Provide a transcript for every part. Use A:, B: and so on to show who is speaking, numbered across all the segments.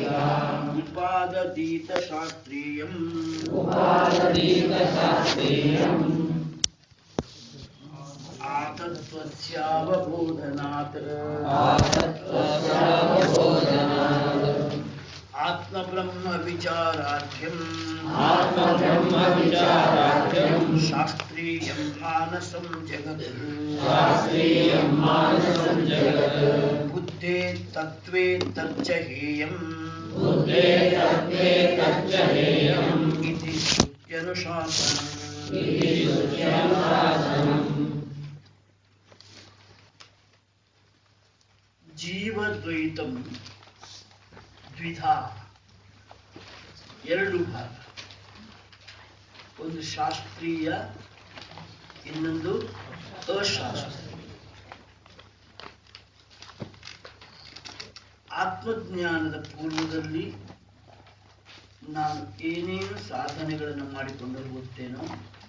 A: उपादतीतशास्त्रीयम् आतत्त्वस्यावबोधनात् आत्मब्रह्मविचाराख्यम् शास्त्रीयं मानसं जगत् बुद्धे तत्त्वे तच्च हेयम् इति श्रुत्यनुशासनम् ಜೀವದ್ವೈತಂ ದ್ವಿಧ ಎರಡು ಭಾಗ ಒಂದು ಶಾಸ್ತ್ರೀಯ ಇನ್ನೊಂದು ಅಶಾಸ್ತ್ರೀಯ ಆತ್ಮಜ್ಞಾನದ ಪೂರ್ವದಲ್ಲಿ ನಾನು ಏನೇನು ಸಾಧನೆಗಳನ್ನು ಮಾಡಿಕೊಂಡು ಹೋಗುತ್ತೇನೋ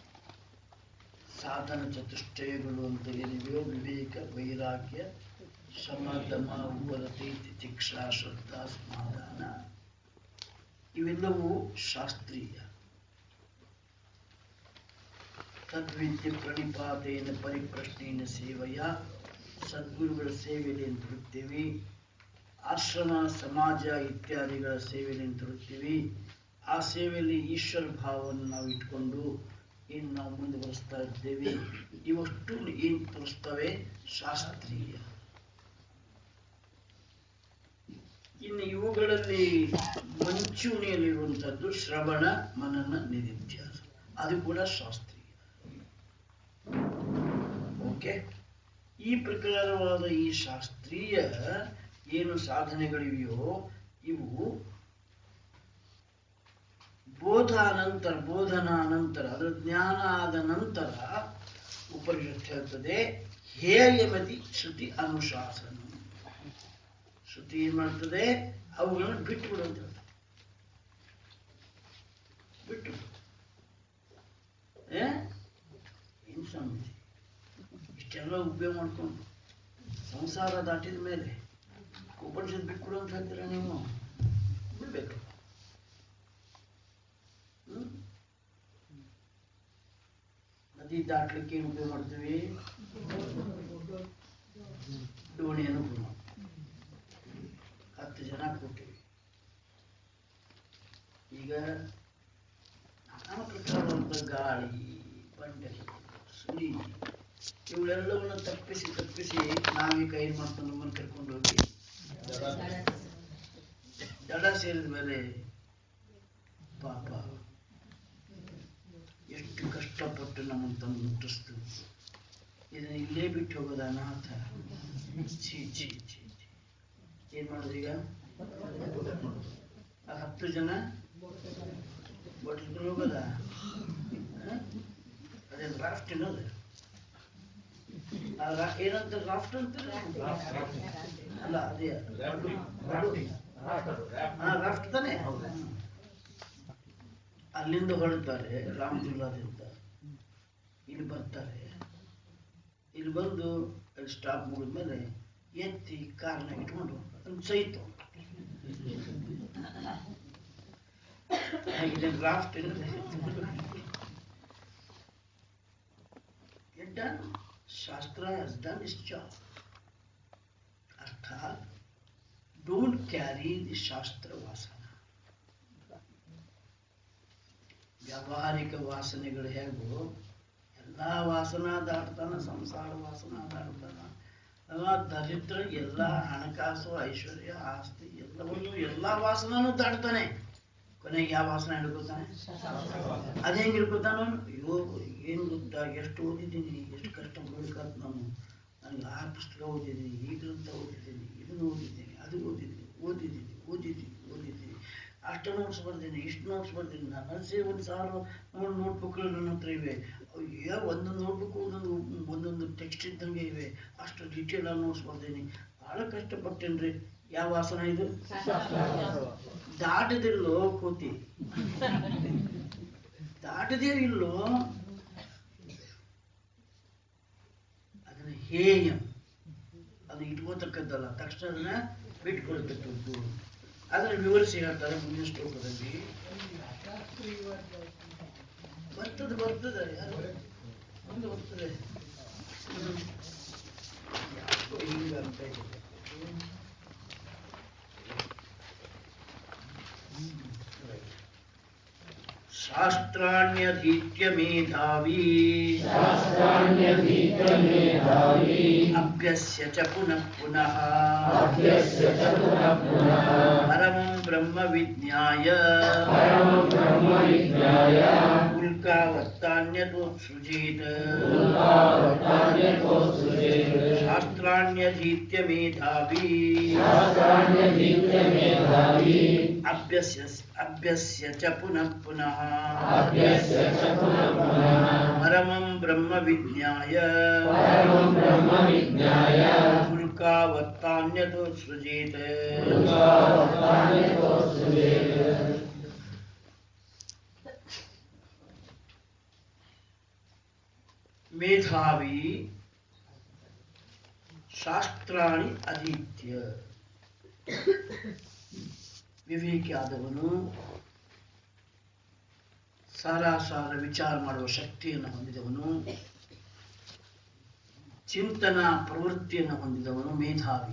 A: ಸಾಧನ ಚತುಷ್ಟಯಗಳು ಅಂತ ಏನಿವೆಯೋ ವಿವೇಕ ವೈರಾಗ್ಯ ಶಮ ದಮ ಉಪರತಿ ತಿತಿಕ್ಷಾ ಶ್ರದ್ಧಾ ಸಮಾಧಾನ ಇವೆಲ್ಲವೂ ಶಾಸ್ತ್ರೀಯ ತದ್ವಿದ್ಯೆ ಪ್ರಣಿಪಾತೇನ ಪರಿಪ್ರಶ್ನೇನ ಸೇವೆಯ ಸದ್ಗುರುಗಳ ಸೇವೆಯಲ್ಲಿ ನಿಂತಿರುತ್ತೇವೆ ಆಶ್ರಮ ಸಮಾಜ ಇತ್ಯಾದಿಗಳ ಸೇವೆಯಲ್ಲಿ ನಿಂತಿರುತ್ತೀವಿ ಆ ಸೇವೆಯಲ್ಲಿ ಈಶ್ವರ ಭಾವವನ್ನು ನಾವು ಇಟ್ಕೊಂಡು ಏನು ನಾವು ಮುಂದುವರಿಸ್ತಾ ಇದ್ದೇವೆ ಇವಷ್ಟು ಏನು ತೋರಿಸ್ತವೆ ಶಾಸ್ತ್ರೀಯ ಇನ್ನು ಇವುಗಳಲ್ಲಿ ಮಂಚೂಣಿಯಲ್ಲಿರುವಂಥದ್ದು ಶ್ರವಣ ಮನನ ನಿಧಿಧ್ಯಾಸ ಅದು ಕೂಡ ಶಾಸ್ತ್ರೀಯ ಓಕೆ ಈ ಪ್ರಕಾರವಾದ ಈ ಶಾಸ್ತ್ರೀಯ ಏನು ಸಾಧನೆಗಳಿವೆಯೋ ಇವು ಬೋಧಾನಂತರ ಬೋಧನಾನಂತರ ಅದರ ಜ್ಞಾನ ಆದ ನಂತರ ಉಪನಿಷತ್ ಹೇಳ್ತದೆ ಹೇಯಮತಿ ಶ್ರುತಿ ಅನುಶಾಸನ ಶ್ರುತಿ ಏನ್ ಮಾಡ್ತದೆ ಅವುಗಳನ್ನು ಬಿಟ್ಟು ಬಿಡುವಂತ ಬಿಟ್ಟು ಬಿಡು. ಏ ಏನ್ ಸ್ವಾಮೀಜಿ ಇಷ್ಟೆಲ್ಲ ಉಪಯೋಗ ಮಾಡ್ಕೊಂಡು ಸಂಸಾರ ದಾಟಿದ ಮೇಲೆ ಉಪನಿಷತ್ ಬಿಟ್ಕೊಡು ಅಂತ ಹೇಳ್ತೀರ ನೀವು ಬಿಡ್ಬೇಕು ಹ್ಮ್? ನದಿ ದಾಟ್ಲಿಕ್ಕೆ ಏನು ಉಪಯೋಗ ಮಾಡ್ತೀವಿ ದೋಣಿಯನ್ನು ಉಪಯೋಗ ಮಾಡ್ತೀವಿ ಹತ್ತು ಜನ ಕೂತೀವಿ ಈಗ ನಾನಾ ಪ್ರಕಾರವಾದ ಗಾಳಿ ಬಂಡೆ ಸುಳಿ ಇವುಗಳೆಲ್ಲವನ್ನು ತಪ್ಪಿಸಿ ತಪ್ಪಿಸಿ ನಾವೀಗ ಏನ್ ಮಾಡ್ಕೊಂಡು ನಮ್ಮನ್ನು ಕರ್ಕೊಂಡು ಹೋಗಿ ದಡ ಸೇರಿದ ಮೇಲೆ ಪಾಪ ಎಷ್ಟು ಕಷ್ಟಪಟ್ಟು ನಮ್ಮನ್ನು ತಂದು ಮುಟ್ಟಿಸ್ತು ಇದನ್ನ ಇಲ್ಲೇ ಬಿಟ್ಟು ಹೋಗೋದ ಅನಾಥ ಛೀ ಛೀ ಛೀ ಛೀ ಏನ್ ಮಾಡೋದು ಈಗ ಆ ಹತ್ತು ಜನ ಬಡ್ಸ್ಕೊಂಡು ಹೋಗೋದ ಹ? ಅದೇನು ರಾಫ್ಟ್ ಏನದು ಆ ರಾ- ಏನಂತ ರಾಫ್ಟ್ ಅಂತ ಅಲ್ಲ ಅದೇ ಬಡು ಬಡು ಹಾ ರಾಫ್ಟ್ ತಾನೆ ಅಲ್ಲಿಂದ ಹೊರಡ್ತಾರೆ ರಾಮದುಲ್ಲಾದಿಂದ ಇಲ್ಲಿ ಬರ್ತಾರೆ ಇಲ್ಲಿ ಬಂದು ಅಲ್ಲಿ ಸ್ಟಾಪ್ ಮುಗಿದ್ಮೇಲೆ ಎತ್ತಿ ಕಾರ್ನ ಇಟ್ಕೊಂಡು ಒಂದು ಸೈತು ಇದನ್ನ ರಾಫ್ಟ್ done. Shastra has done its job. ಅರ್ಥಾತ್ ಡೋಂಟ್ ಕ್ಯಾರಿ ದಿ ಶಾಸ್ತ್ರ ವಾಸನ ವ್ಯಾವಹಾರಿಕ ವಾಸನೆಗಳು ಹೇಗೋ ಎಲ್ಲ ವಾಸನ ದಾಟ್ತಾನ ಸಂಸಾರ ವಾಸನ ದಾಟ್ತಾನ ಅವ ದರಿದ್ರ ಎಲ್ಲ ಹಣಕಾಸು ಐಶ್ವರ್ಯ ಆಸ್ತಿ ಎಲ್ಲವನ್ನು ಎಲ್ಲ ವಾಸನೂ ದಾಟ್ತಾನೆ ಕೊನೆಗೆ ಯಾವ ವಾಸನ ಹಿಡ್ಕೊತಾನೆ ಅದ ಹೆಂಗ್ ಹಿಡ್ಕೊತಾನ ಅವ್ನು? ಅಯ್ಯೋ ಏನ್ ಗೊತ್ತಾ ಎಷ್ಟು ಓದಿದ್ದೀನಿ ಎಷ್ಟು ಕಷ್ಟ ಪಡ್ಬೇಕಾದ್ ನಾನು ನನಗೆ ಆ ಪುಸ್ತಕ ಓದಿದ್ದೀನಿ ಈ ಗ್ರಂಥ ಓದಿದ್ದೀನಿ ಇದನ್ನು ಓದಿದ್ದೀನಿ ಅದು ಓದಿದ್ದೀನಿ ಓದಿದ್ದೀನಿ ಓದಿದ್ದೀನಿ ಓದಿದ್ದೀನಿ ಅಷ್ಟು ನೋಟ್ಸ್ ಬರ್ತೀನಿ ಇಷ್ಟು ನೋಟ್ಸ್ ಬರ್ತೀನಿ ನನ್ನ ಸೇ ಒಂದು ಸಾವಿರ ನೋಡಿ ನೋಟ್ಬುಕ್ಗಳು ನನ್ನ ಹತ್ರ ಇವೆ ಅಯ್ಯೋ ಒಂದೊಂದು ನೋಟ್ಬುಕ್ ಒಂದೊಂದು ಒಂದೊಂದು ಟೆಕ್ಸ್ಟ್ ಇದ್ದಂಗೆ ಇವೆ ಅಷ್ಟು ಡೀಟೇಲ್ ಆಗಿ ನೋಟ್ಸ್ ಬರ್ತೀನಿ ಭಾಳ ಕಷ್ಟಪಟ್ಟೇನ್ರಿ ಯಾವ ಆಸನ ಇದು ದಾಟದಿಲ್ಲೋ ಕೂತಿ ದಾಟದೇ ಇಲ್ಲೋ ಅದನ್ನ ಹೇಯ ಅದು ಇಟ್ಕೋತಕ್ಕದ್ದಲ್ಲ ತಕ್ಷಣ ಅದನ್ನ ಬಿಟ್ಕೊಳ್ತಕ್ಕದ್ದು ಅದನ್ನ ವಿವರಿಸಿ ಹೇಳ್ತಾರೆ ಮುಂದಿನ ಶ್ಲೋಕದಲ್ಲಿ ಬರ್ತದೆ ಬರ್ತದೆ ಯಾರು ಮುಂದೆ ಬರ್ತದೆ ಹ್ಮ್. ಯಾಕೋ ಹಿಂಗೆ ಆಗ್ತಾ ಇದೆ. ಶಾಸ್ತ್ರಾಣ್ಯಧೀತ್ಯ ಮೇಧಾವಿ ಅಭ್ಯಸ್ಯ ಚ ಪುನಃ ಪುನಃ ಪರಮಂ ಬ್ರಹ್ಮ ವಿಜ್ಞಾಯ ಉಲ್ಕಾವತ್ತಾನ್ಯತೋತ್ಸೃಜೇತ ಶಾಸ್ತ್ರಾಣ್ಯಧೀತ್ಯ ಮೇಧಾವಿ ಅಭ್ಯಸ್ಯ ಅಭ್ಯಸ್ಯ ಚ ಪುನಃ ಪುನಃ ಪರಮಂ ಬ್ರಹ್ಮ ವಿಜ್ಞಾಯ ಉಲ್ಕಾವತ್ತಾನ್ಯತೋತ್ಸೃಜೇತ ಮೇಧಾವಿ ಶಾಸ್ತ್ರಾಣಿ ಅಧೀತ್ಯ ವಿವೇಕಿ ಆದವನು ಸಾರಾಸಾರ ವಿಚಾರ ಮಾಡುವ ಶಕ್ತಿಯನ್ನು ಹೊಂದಿದವನು ಚಿಂತನಾ ಪ್ರವೃತ್ತಿಯನ್ನು ಹೊಂದಿದವನು ಮೇಧಾವಿ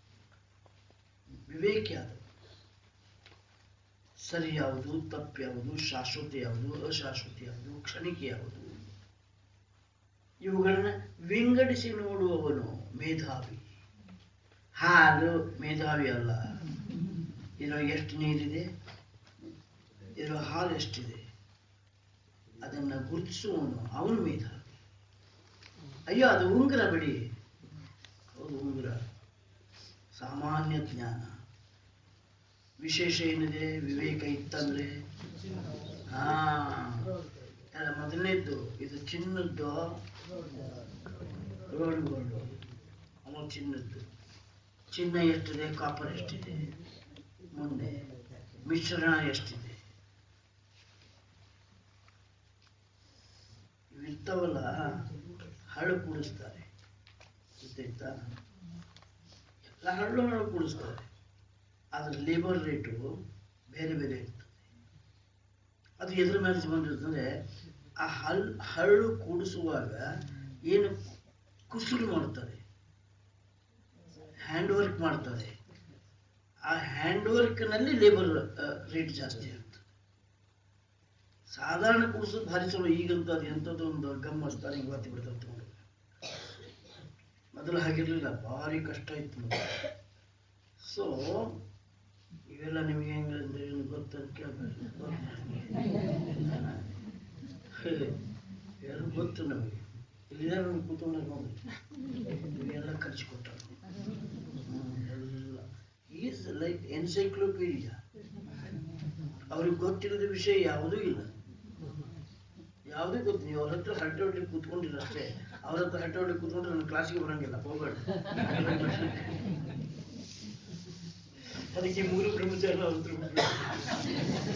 A: ವಿವೇಕಿ ಆದವನು ಸರಿ ಯಾವುದು ತಪ್ಪು ಯಾವುದು ಶಾಶ್ವತ ಯಾವುದು ಅಶಾಶ್ವತ ಯಾವುದು ಕ್ಷಣಿಕ ಯಾವುದು ಇವುಗಳನ್ನ ವಿಂಗಡಿಸಿ ನೋಡುವವನು ಮೇಧಾವಿ ಹಾಲು ಮೇಧಾವಿ ಅಲ್ಲ ಇದರೊಳಗೆ ಎಷ್ಟು ನೀರಿದೆ ಇದರ ಹಾಲು ಎಷ್ಟಿದೆ ಅದನ್ನ ಗುರುತಿಸುವವನು ಅವನು ಮೇಧಾವಿ ಅಯ್ಯೋ ಅದು ಉಂಗುರ ಬಿಡಿ ಹೌದು ಉಂಗುರ ಸಾಮಾನ್ಯ ಜ್ಞಾನ ವಿಶೇಷ ಏನಿದೆ ವಿವೇಕ ಇತ್ತಂದ್ರೆ ಹಾ ಅಲ್ಲ, ಮೊದಲನೇದ್ದು ಇದು ಚಿನ್ನದ್ದು ರೋಡ್ ಗೋಲ್ಡು ಅಲ್ಲ ಚಿನ್ನದ್ದು ಚಿನ್ನ ಎಷ್ಟಿದೆ ಕಾಪರ್ ಎಷ್ಟಿದೆ ಮುಂದೆ ಮಿಶ್ರಣ ಎಷ್ಟಿದೆ ಇವಿರ್ತಾವಲ್ಲ ಹಳ್ಳು ಕೂಡಿಸ್ತಾರೆ ಗೊತ್ತಾಯ್ತಾ ಎಲ್ಲ ಹಳ್ಳು ಹಳ್ಳು ಕೂಡಿಸ್ತಾರೆ ಅದ್ರ ಲೇಬರ್ ರೇಟು ಬೇರೆ ಬೇರೆ ಇರ್ತದೆ ಅದು ಎದ್ರ ಮೇಲೆ ಬಂದಿರ್ತಂದ್ರೆ ಆ ಹಲ್ ಹಳ್ಳು ಕೂಡಿಸುವಾಗ ಏನು ಕುಸುರು ಮಾಡ್ತಾರೆ ಹ್ಯಾಂಡ್ ವರ್ಕ್ ಮಾಡ್ತಾರೆ ಆ ಹ್ಯಾಂಡ್ ವರ್ಕ್ನಲ್ಲಿ ಲೇಬರ್ ರೇಟ್ ಜಾಸ್ತಿ ಇರ್ತದೆ ಸಾಧಾರಣ ಕೂಡಿಸೋದು ಭಾರಿ ಚಲೋ ಈಗಂತ ಅದು ಎಂಥದ್ದು ಒಂದು ಗಮ್ಮಸ್ತಾರೆ ಹಿಂಗೆ ಬತ್ತಿ ಬಿಡ್ತಾರೆ ತಗೊಂಡು ಮೊದಲು ಹಾಗಿರ್ಲಿಲ್ಲ ಭಾರಿ ಕಷ್ಟ ಇತ್ತು ಸೊ ಇವೆಲ್ಲ ನಿಮಗೆ ಹೆಂಗೆ ಅಂದ್ರೆ ಏನು ಗೊತ್ತಂತ ಕೇಳ್ಬೇಕು ಎಲ್ಲ ಗೊತ್ತು ನಮಗೆ ಇಲ್ಲಿದೆ ನಮ್ಗೆ ಕೂತ್ಕೊಂಡಾಗ ನೋಡಿ ಇವೆಲ್ಲ ಕಲಿಸ್ಕೊಟ್ಟಾರ ಎಲ್ಲ ಈಸ್ ಲೈಕ್ ಎನ್ಸೈಕ್ಲೋಪೀಡಿಯಾ ಅವ್ರಿಗೆ ಗೊತ್ತಿರೋದ ವಿಷಯ ಯಾವುದೂ ಇಲ್ಲ ಯಾವುದೂ ಗೊತ್ತು ನೀವು ಅವ್ರ ಹತ್ರ ಹರಟೆ ಹೊಡ್ಲಿಕ್ಕೆ ಕೂತ್ಕೊಂಡಿಲ್ಲ ಅಷ್ಟೇ ಅವ್ರ ಹತ್ರ ಹರಟೆ ಹೊಡ್ಲಿಕ್ಕೆ ಕೂತ್ಕೊಂಡ್ರೆ ನನ್ನ ಕ್ಲಾಸಿಗೆ ಬರಂಗಿಲ್ಲ ಹೋಗ್ಬೇಡ ಅದಕ್ಕೆ ಮೂರು ಬ್ರಹ್ಮಚಾರ ಅವ್ರ ಹತ್ರ ಬಿಟ್ಬಿಡು.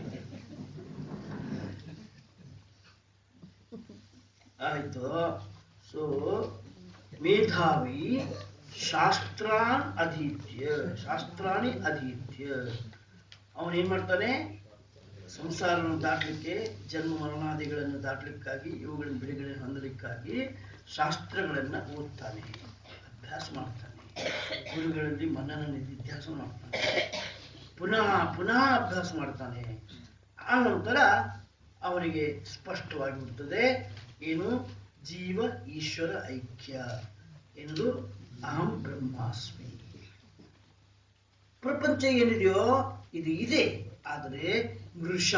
A: ಆಯ್ತು ಸೊ ಮೇಧಾವಿ ಶಾಸ್ತ್ರಾನ್ ಅಧೀತ್ಯ ಶಾಸ್ತ್ರಾಣಿ ಅಧೀತ್ಯ ಅವನೇನ್ ಮಾಡ್ತಾನೆ ಸಂಸಾರವನ್ನು ದಾಟಲಿಕ್ಕೆ ಜನ್ಮ ಮರಣಾದಿಗಳನ್ನು ದಾಟಲಿಕ್ಕಾಗಿ ಇವುಗಳನ್ನು ಬಿಡುಗಡೆ ಹೊಂದಲಿಕ್ಕಾಗಿ ಶಾಸ್ತ್ರಗಳನ್ನ ಓದ್ತಾನೆ ಅಭ್ಯಾಸ ಮಾಡ್ತಾನೆ ಗುರುಗಳಲ್ಲಿ ಮನನ ನಿಧಿಧ್ಯಾಸ ಮಾಡ್ತಾನೆ ಪುನಃ ಪುನಃ ಅಭ್ಯಾಸ ಮಾಡ್ತಾನೆ ಆ ನಂತರ ಅವನಿಗೆ ಸ್ಪಷ್ಟವಾಗಿ ಬಿಡ್ತದೆ ಏನು ಜೀವ ಈಶ್ವರ ಐಕ್ಯ ಎನ್ನುವುದು ಅಹಂ ಬ್ರಹ್ಮಾಸ್ಮಿ ಪ್ರಪಂಚ ಏನಿದೆಯೋ ಇದು ಇದೆ ಆದರೆ ಮೃಷ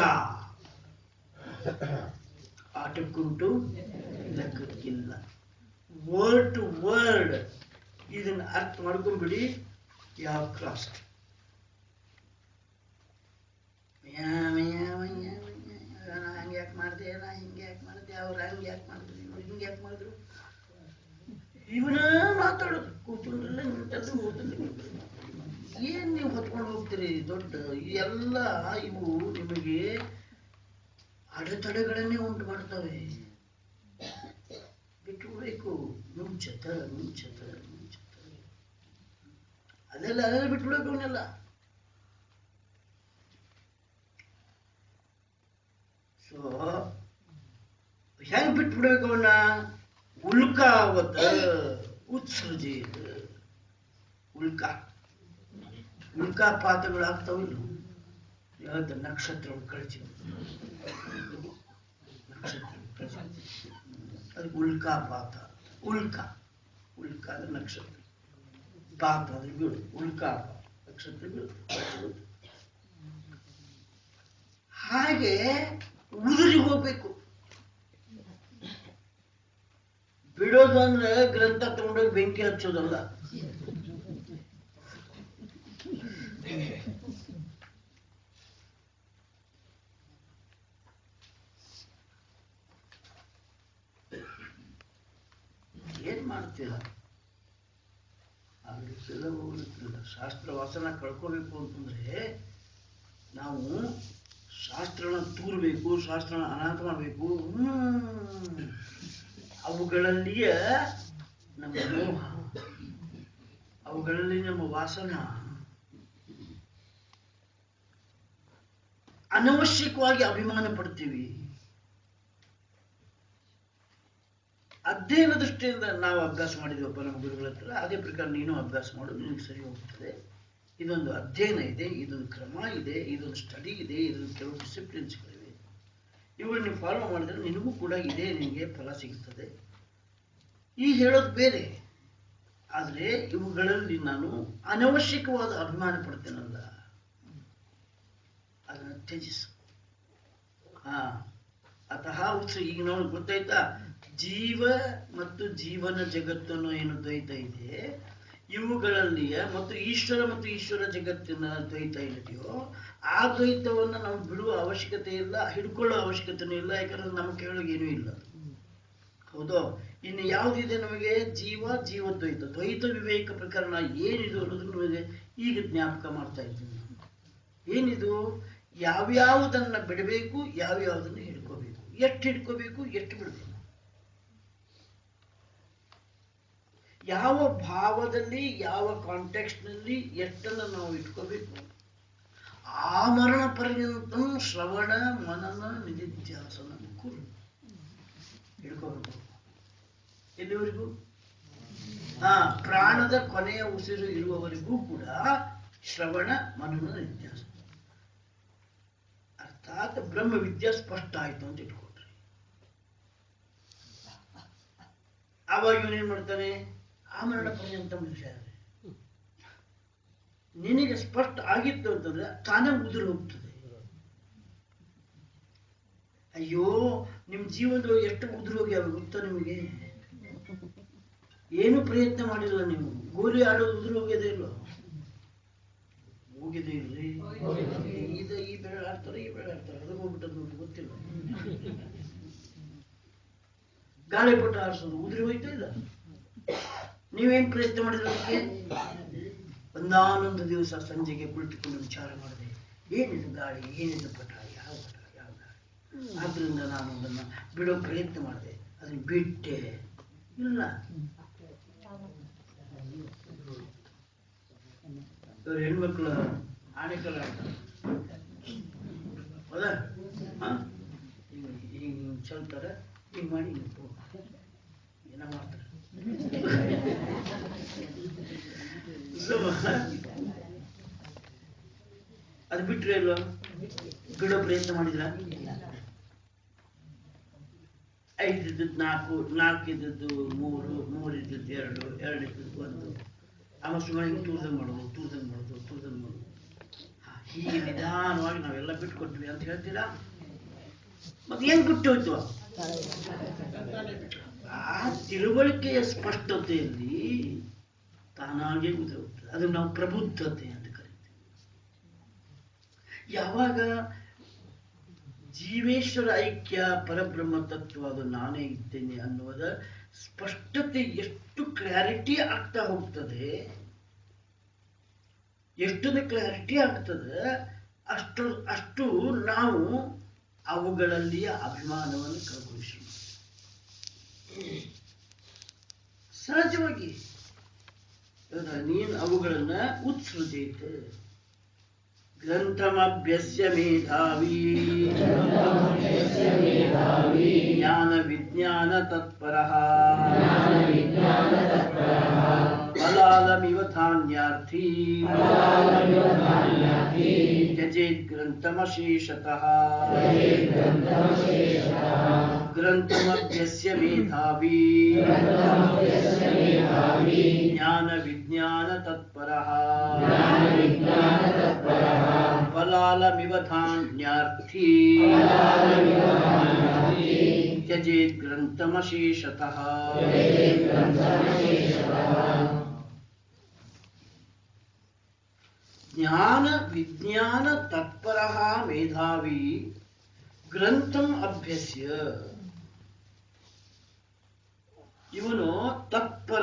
A: ಆಟಕ್ಕುಂಟು ಲೆಕ್ಕಕ್ಕಿಲ್ಲ ವರ್ಡ್ ಟು ವರ್ಡ್ ಇದನ್ನ ಅರ್ಥ ಮಾಡ್ಕೊಂಡ್ಬಿಡಿ ಯಾವ ಕ್ಲಾಸ್ ನಾ ಹಂಗೆ ಯಾಕೆ ಮಾಡಿದೆ ನಾ ಹಿಂಗೆ ಯಾಕೆ ಮಾಡಿದೆ ಅವ್ರು ಹಂಗೆ ಯಾಕೆ ಮಾಡಿದ್ರು ಇವ್ರು ಹಿಂಗೆ ಯಾಕೆ ಮಾಡಿದ್ರು ಇವನ ಮಾತಾಡೋದು ಕೂತ್ಕೊಂಡ್ರಲ್ಲ ನಿಂತದ್ದು ಹೋದಲ್ಲಿ ಏನ್ ನೀವು ಹೊತ್ಕೊಂಡು ಹೋಗ್ತೀರಿ ದೊಡ್ಡ ಈ ಎಲ್ಲ ಇವು ನಿಮಗೆ ಅಡೆತಡೆಗಳನ್ನೇ ಉಂಟು ಮಾಡ್ತವೆ ಬಿಟ್ಟುಬಿಡ್ಬೇಕು ಮುಂಚತ ಮುಂಚತ ಮುಂಚತ ಅದೆಲ್ಲ ಅದೆಲ್ಲ ಬಿಟ್ಬಿಡ್ಬೇಕು ಅವನ್ನೆಲ್ಲ ಬಿಟ್ಬಿಡ್ಬೇಕು ಅವನ್ನ ಉಲ್ಕಾವತ ಉತ್ಸೃಜಿತ ಉಲ್ಕಾ ಉಲ್ಕಾಪಾತಗಳು ಆಗ್ತಾವಿಲ್ಲ ಯಾವ್ದು ನಕ್ಷತ್ರಗಳು ಕಳಚಿ ನಕ್ಷತ್ರಗಳು ಕಳಚಿ ಅದಕ್ಕೆ ಉಲ್ಕಾಪಾತ ಉಲ್ಕಾ ಉಲ್ಕಾ ಅಂದ್ರೆ ನಕ್ಷತ್ರ ಪಾತ ಅಂದ್ರೆ ಬೀಳು ಉಲ್ಕಾಪಾತ ನಕ್ಷತ್ರ ಬೀಳು ಹಾಗೆ ಉದುರಿ ಹೋಗ್ಬೇಕು ಬಿಡೋದು ಅಂದ್ರೆ ಗ್ರಂಥ ತಗೊಂಡೋಗಿ ಬೆಂಕಿ ಹಚ್ಚೋದಲ್ಲ ಏನ್ ಮಾಡ್ತೀರ ಆಗ್ಲಿಕ್ಕಿಲ್ಲ ಹೋಗ್ಲಿಕ್ಕಿಲ್ಲ ಶಾಸ್ತ್ರ ವಾಸನ ಕಳ್ಕೋಬೇಕು ಅಂತಂದ್ರೆ ನಾವು ಶಾಸ್ತ್ರನ ತೂರ್ಬೇಕು ಶಾಸ್ತ್ರನ ಅನಾಥ ಮಾಡಬೇಕು ಹ್ಮ್ ಅವುಗಳಲ್ಲಿಯ ನಮ್ಮ ಮೋಹ ಅವುಗಳಲ್ಲಿ ನಮ್ಮ ವಾಸನ ಅನವಶ್ಯಕವಾಗಿ ಅಭಿಮಾನ ಪಡ್ತೀವಿ ಅಧ್ಯಯನ ದೃಷ್ಟಿಯಿಂದ ನಾವು ಅಭ್ಯಾಸ ಮಾಡಿದ್ವಪ್ಪ ನಮ್ಮ ಗುರುಗಳ ಹತ್ರ ಅದೇ ಪ್ರಕಾರ ನೀನು ಅಭ್ಯಾಸ ಮಾಡು ನಿನಗೆ ಸರಿ ಹೋಗ್ತದೆ ಇದೊಂದು ಅಧ್ಯಯನ ಇದೆ ಇದೊಂದು ಕ್ರಮ ಇದೆ ಇದೊಂದು ಸ್ಟಡಿ ಇದೆ ಇದೊಂದು ಕೆಲವು ಡಿಸಿಪ್ಲಿನ್ಸ್ಗಳಿವೆ ಇವುಗಳು ನೀವು ಫಾಲೋ ಮಾಡಿದ್ರೆ ನಿನಗೂ ಕೂಡ ಇದೇ ನಿನಗೆ ಫಲ ಸಿಗ್ತದೆ ಈ ಹೇಳೋದು ಬೇರೆ ಆದರೆ ಇವುಗಳಲ್ಲಿ ನಾನು ಅನವಶ್ಯಕವಾದ ಅಭಿಮಾನ ಪಡ್ತೇನಲ್ಲ ಅದನ್ನು ತ್ಯಜಿಸು ಹಾ ಅತಃ ಉತ್ಸ ಈಗ ನೋಡಿ ಗೊತ್ತಾಯ್ತಾ ಜೀವ ಮತ್ತು ಜೀವನ ಜಗತ್ತು ಅನ್ನೋ ಏನು ದ್ವೈತ ಇದೆ ಇವುಗಳಲ್ಲಿಯ ಮತ್ತು ಈಶ್ವರ ಮತ್ತು ಈಶ್ವರ ಜಗತ್ತಿನ ದ್ವೈತ ಏನಿದೆಯೋ ಆ ದ್ವೈತವನ್ನು ನಾವು ಬಿಡುವ ಅವಶ್ಯಕತೆ ಇಲ್ಲ ಹಿಡ್ಕೊಳ್ಳೋ ಅವಶ್ಯಕತೆನೂ ಇಲ್ಲ ಯಾಕಂದ್ರೆ ನಮ್ಮ ಕೇಳೋಕೆ ಏನೂ ಇಲ್ಲ ಹೌದು ಇನ್ನು ಯಾವುದಿದೆ ನಮಗೆ ಜೀವ ಜೀವದ್ವೈತ ದ್ವೈತ ವಿವೇಕ ಪ್ರಕರಣ ಏನಿದು ಅನ್ನೋದು ನಮಗೆ ಈಗ ಜ್ಞಾಪಕ ಮಾಡ್ತಾ ಇದ್ದೀನಿ ನಾನು. ಏನಿದು ಯಾವ್ಯಾವುದನ್ನ ಬಿಡಬೇಕು ಯಾವ್ಯಾವುದನ್ನು ಹಿಡ್ಕೋಬೇಕು ಎಷ್ಟು ಹಿಡ್ಕೋಬೇಕು ಎಷ್ಟು ಬಿಡಬೇಕು ಯಾವ ಭಾವದಲ್ಲಿ ಯಾವ ಕಾಂಟೆಕ್ಸ್ಟ್ನಲ್ಲಿ ಎಷ್ಟನ್ನು ನಾವು ಇಟ್ಕೋಬೇಕು ಆಮರಣ ಪರ್ಯಂತ ಶ್ರವಣ ಮನನ ನಿಧಿಧ್ಯಾಸನ ಕುರು ಹಿಡ್ಕೋಬೇಕು ಎಲ್ಲಿವರೆಗೂ ಹಾ ಪ್ರಾಣದ ಕೊನೆಯ ಉಸಿರು ಇರುವವರೆಗೂ ಕೂಡ ಶ್ರವಣ ಮನನ ನಿತ್ಯಾಸ ಅರ್ಥಾತ್ ಬ್ರಹ್ಮ ವಿದ್ಯಾ ಸ್ಪಷ್ಟ ಆಯ್ತು ಅಂತ ಇಟ್ಕೊಳ್ರಿ ಆವಾಗ ಇವನೇನ್ ಮಾಡ್ತಾನೆ ಆಮರಣ ಪರ್ಯಂತ ಮನುಷ್ಯ ನಿನಗೆ ಸ್ಪಷ್ಟ ಆಗಿತ್ತು ಅಂತಂದ್ರೆ ತಾನೇ ಉದುರು ಹೋಗ್ತದೆ ಅಯ್ಯೋ ನಿಮ್ ಜೀವನದೊಳಗೆ ಎಷ್ಟು ಉದುರು ಹೋಗ್ಯಾವ ಗೊತ್ತಾ ನಿಮಗೆ ಏನು ಪ್ರಯತ್ನ ಮಾಡಿಲ್ಲ ನೀವು ಗೋಲಿ ಆಡೋದು ಉದುರು ಹೋಗ್ಯದೇ ಇಲ್ಲ ಹೋಗಿದೆ ಇಲ್ರಿ ಇದ ಈ ಬೆಳೆ ಆಡ್ತಾರೆ ಈ ಬೆಳೆ ಆಡ್ತಾರೆ ಅದಕ್ಕೆ ಹೋಗ್ಬಿಟ್ಟದ್ದು ನೋಡಿ ಗೊತ್ತಿಲ್ಲ ಗಾಳಿಪಟ ಆರಿಸೋದು ಉದುರಿ ಹೋಯ್ತಾ ಇಲ್ಲ ನೀವೇನ್ ಪ್ರಯತ್ನ ಮಾಡಿದ್ರೆ ಅದಕ್ಕೆ ಒಂದಾನೊಂದು ದಿವಸ ಸಂಜೆಗೆ ಕುಳಿತುಕೊಂಡು ವಿಚಾರ ಮಾಡಿದೆ ಏನಿದು ಗಾಳಿ ಏನಿದು ಪಟ ಯಾವ ಪಟ ಯಾವ ಗಾಳಿ ಆದ್ರಿಂದ ನಾನು ಅದನ್ನ ಬಿಡೋ ಪ್ರಯತ್ನ ಮಾಡಿದೆ ಅದನ್ನ ಬಿಟ್ಟೆ ಇಲ್ಲ ಇವ್ರು ಹೆಣ್ಮಕ್ಳು ಆಣೆಕಲ್ಲ ಆಡ್ತಾರೆ ಹೌದಾ ಹಾ ಹಿಂಗ್ ಹಿಂಗ್ ಚಲ್ತಾರೆ ಹಿಂಗ್ ಮಾಡಿ ಹಿಂಗ್ ಹೋಗ್. ಏನೋ ಮಾಡ್ತಾರೆ ಇಲ್ಲವಾ? ಅದು ಬಿಟ್ರೆ ಇಲ್ವ ಬಿಡೋ ಪ್ರಯತ್ನ ಮಾಡಿದ್ರ ಐದು ಇದ್ದದ್ದು ನಾಲ್ಕು ನಾಲ್ಕು ಇದ್ದದ್ದು ಮೂರು ಮೂರು ಇದ್ದದ್ದು ಎರಡು ಎರಡು ಇದ್ದದ್ದು ಒಂದು ಆಮೇಲೆ ಸುಮ್ಮನೆ ಹಿಂಗೆ ತೂರ್ದಂಗೆ ಮಾಡೋದು ತೂರ್ದಂಗೆ ಮಾಡೋದು ತೂರ್ದಂಗೆ ಮಾಡೋದು ಹಾ, ಹೀಗೆ ನಿಧಾನವಾಗಿ ನಾವೆಲ್ಲ ಬಿಟ್ಕೊಟ್ವಿ ಅಂತ ಹೇಳ್ತೀರಾ ಮತ್ತೆ ಏನ್ ಬಿಟ್ಟು ಹೋಯ್ತು ಆ ತಿಳುವಳಿಕೆಯ ಸ್ಪಷ್ಟತೆಯಲ್ಲಿ ತಾನಾಗೆ ಉದುರಿ ಹೋಗ್ತದೆ ಅದನ್ನು ನಾವು ಪ್ರಬುದ್ಧತೆ ಅಂತ ಕರಿತೀವಿ ಯಾವಾಗ ಜೀವೇಶ್ವರ ಐಕ್ಯ ಪರಬ್ರಹ್ಮ ತತ್ವ ಅದು ನಾನೇ ಇದ್ದೇನೆ ಅನ್ನುವುದ ಸ್ಪಷ್ಟತೆ ಎಷ್ಟು ಕ್ಲಾರಿಟಿ ಆಗ್ತಾ ಹೋಗ್ತದೆ ಎಷ್ಟೊಂದು ಕ್ಲಾರಿಟಿ ಆಗ್ತದೆ ಅಷ್ಟು ಅಷ್ಟು ನಾವು ಅವುಗಳಲ್ಲಿಯ ಅಭಿಮಾನವನ್ನು ಕಳ್ಕೊಳ್ಳಿ ಸಹಜವಾಗಿ ಹೌದಾ? ನೀನು ಅವುಗಳನ್ನ ಉತ್ಸೃಜಿತ ಗ್ರಂಥಮಭ್ಯಸ್ಯ ಮೇಧಾವಿ ಜ್ಞಾನ ವಿಜ್ಞಾನ ತತ್ಪರಃ ಫಲಾಲಮಿವ ಧಾನ್ಯಾರ್ಥಿ ತ್ಯಜೇತ್ ಗ್ರಂಥಮಶೇಷತಃ ಗ್ರಂಥಮಭ್ಯಸ್ಯ ಮೇಧಾವಿ ಜ್ಞಾನ ವಿಜ್ಞಾನ ತತ್ಪರಃ ಫಲಾಲಮಿವ ಧಾನ್ಯಾರ್ಥಿ ತ್ಯಜೇತ್ ಗ್ರಂಥಮಶೇಷತಃ ಜ್ಞಾನ ವಿಜ್ಞಾನ ತತ್ಪರ ಮೇಧಾವಿ ಗ್ರಂಥಂ ಅಭ್ಯಸ್ಯ ಇವನು ತತ್ಪರ